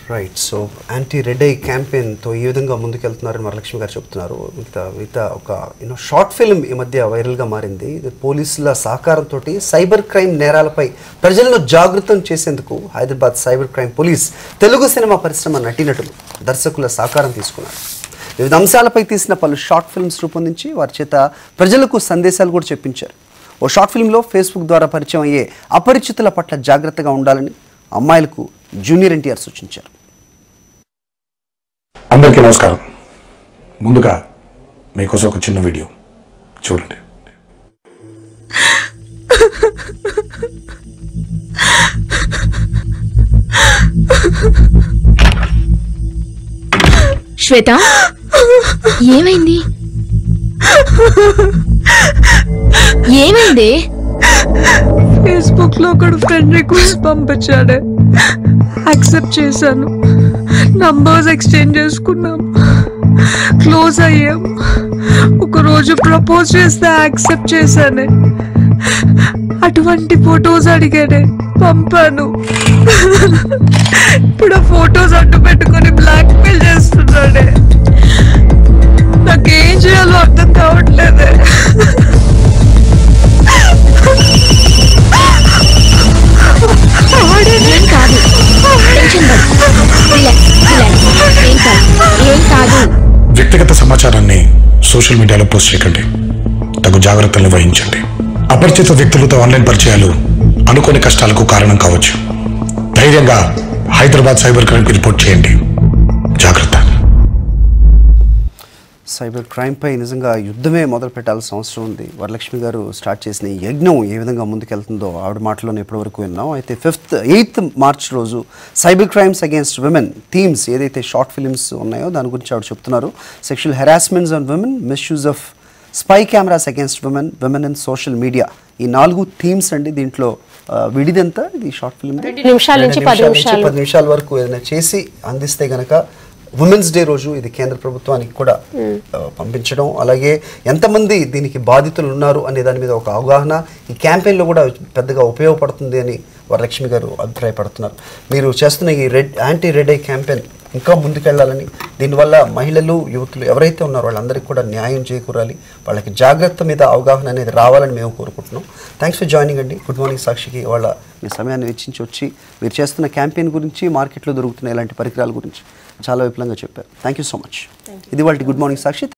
Speaker 1: right so anti red eye క్యాంపెయిన్తో ఈ విధంగా ముందుకెళ్తున్నారని వరలక్ష్మి గారు చెప్తున్నారు మిగతా మిగతా ఒక యూనో షార్ట్ ఫిల్మ్ ఈ మధ్య వైరల్గా మారింది ఇది పోలీసుల సహకారంతో సైబర్ క్రైమ్ నేరాలపై ప్రజలను జాగృతం చేసేందుకు Hyderabad cyber crime police Telugu cinema పరిశ్రమ నటీనటులు దర్శకుల సహకారం తీసుకున్నారు వివిధ అంశాలపై తీసిన పలు షార్ట్ ఫిల్మ్స్ రూపొందించి వారి చేత ప్రజలకు సందేశాలు కూడా చెప్పించారు ఓ షార్ట్ ఫిల్మ్లో ఫేస్బుక్ ద్వారా పరిచయం అయ్యే అపరిచితుల పట్ల జాగ్రత్తగా ఉండాలని అమ్మాయిలకు జూనియర్ ఎన్టీఆర్ సూచించారు
Speaker 3: అందరికీ నమస్కారం ముందుగా మీకోసం ఒక చిన్న వీడియో చూడండి
Speaker 4: శ్వేత ఏమైంది ఏమైంది
Speaker 5: ఫేస్బుక్ లో ఒకడు ఫ్రెండ్ రిక్వెస్ట్ పంపించాడే యాక్సెప్ట్ చేశాను నంబర్స్ ఎక్స్చేంజ్ చేసుకున్నాం క్లోజ్ అయ్యాం ఒక రోజు ప్రపోజ్ చేస్తే యాక్సెప్ట్ చేశానే అటువంటి ఫొటోస్ అడిగాడే పంపాను ఇప్పుడు ఆ ఫొటోస్ అడ్డు పెట్టుకొని బ్లాక్ మెయిల్ చేస్తున్నాడే నాకేం చేయాలో అర్థం కావట్లేదే
Speaker 4: ఏం కాదు టెన్షన్ పడు రిలాక్స్ రిలాక్స్ ఏం కాదు ఏం కాదు
Speaker 3: వ్యక్తిగత సమాచారాన్ని సోషల్ మీడియాలో పోస్ట్ చేయకండి తగు జాగ్రత్తలు వహించండి అపరిచిత వ్యక్తులతో ఆన్లైన్ పరిచయాలు అనుకోని కష్టాలకు కారణం కావచ్చు ధైర్యంగా హైదరాబాద్ సైబర్ క్రైమ్కి రిపోర్ట్ చేయండి జాగ్రత్త
Speaker 1: సైబర్ క్రైమ్పై నిజంగా యుద్ధమే మొదలు పెట్టాల్సిన అవసరం ఉంది వరలక్ష్మి గారు స్టార్ట్ చేసిన ఈ యజ్ఞం ఏ విధంగా ముందుకెళ్తుందో ఆవిడ మాటలోనే ఇప్పటివరకు విన్నాం అయితే ఫిఫ్త్ ఎయిత్ మార్చ్ రోజు cyber crimes against women themes ఏదైతే షార్ట్ ఫిలిమ్స్ ఉన్నాయో దాని గురించి ఆవిడ చెప్తున్నారు sexual harassments on women misuse of spy cameras against women women and social media ఈ నాలుగు థీమ్స్ అండి దీంట్లో ఆ, విడిదెంత ఇది షార్ట్ ఫిల్మ్
Speaker 2: రెండు నిమిషాల నుంచి పది నిమిషాలు.
Speaker 1: పది నిమిషాల వరకు ఏదైనా చేసి అందిస్తే గనక ఉమెన్స్ డే రోజు ఇది కేంద్ర ప్రభుత్వానికి కూడా ఆ, పంపించడం అలాగే ఎంతమంది దీనికి బాధితులు ఉన్నారు అనే దాని మీద ఒక అవగాహన ఈ క్యాంపెయిన్లో కూడా పెద్దగా ఉపయోగపడుతుంది అని వరలక్ష్మి గారు అభిప్రాయపడుతున్నారు మీరు చేస్తున్న ఈ red anti red eye campaign ఇంకా ముందుకెళ్లాలని దీనివల్ల మహిళలు యువతులు ఎవరైతే ఉన్నారో వాళ్ళందరికీ కూడా న్యాయం చేకూరాలి వాళ్ళకి జాగ్రత్త మీద అవగాహన అనేది రావాలని మేము కోరుకుంటున్నాం థ్యాంక్స్ ఫర్ జాయినింగ్ అండి గుడ్ మార్నింగ్ సాక్షికి వాళ్ళ మీ సమయాన్ని వెచ్చించి వచ్చి మీరు చేస్తున్న క్యాంపెయిన్ గురించి మార్కెట్లో దొరుకుతున్న ఇలాంటి పరికరాల గురించి చాలా విపులంగా చెప్పారు థ్యాంక్ యూ సో మచ్ ఇది వాళ్ళ గుడ్ మార్నింగ్ సాక్షి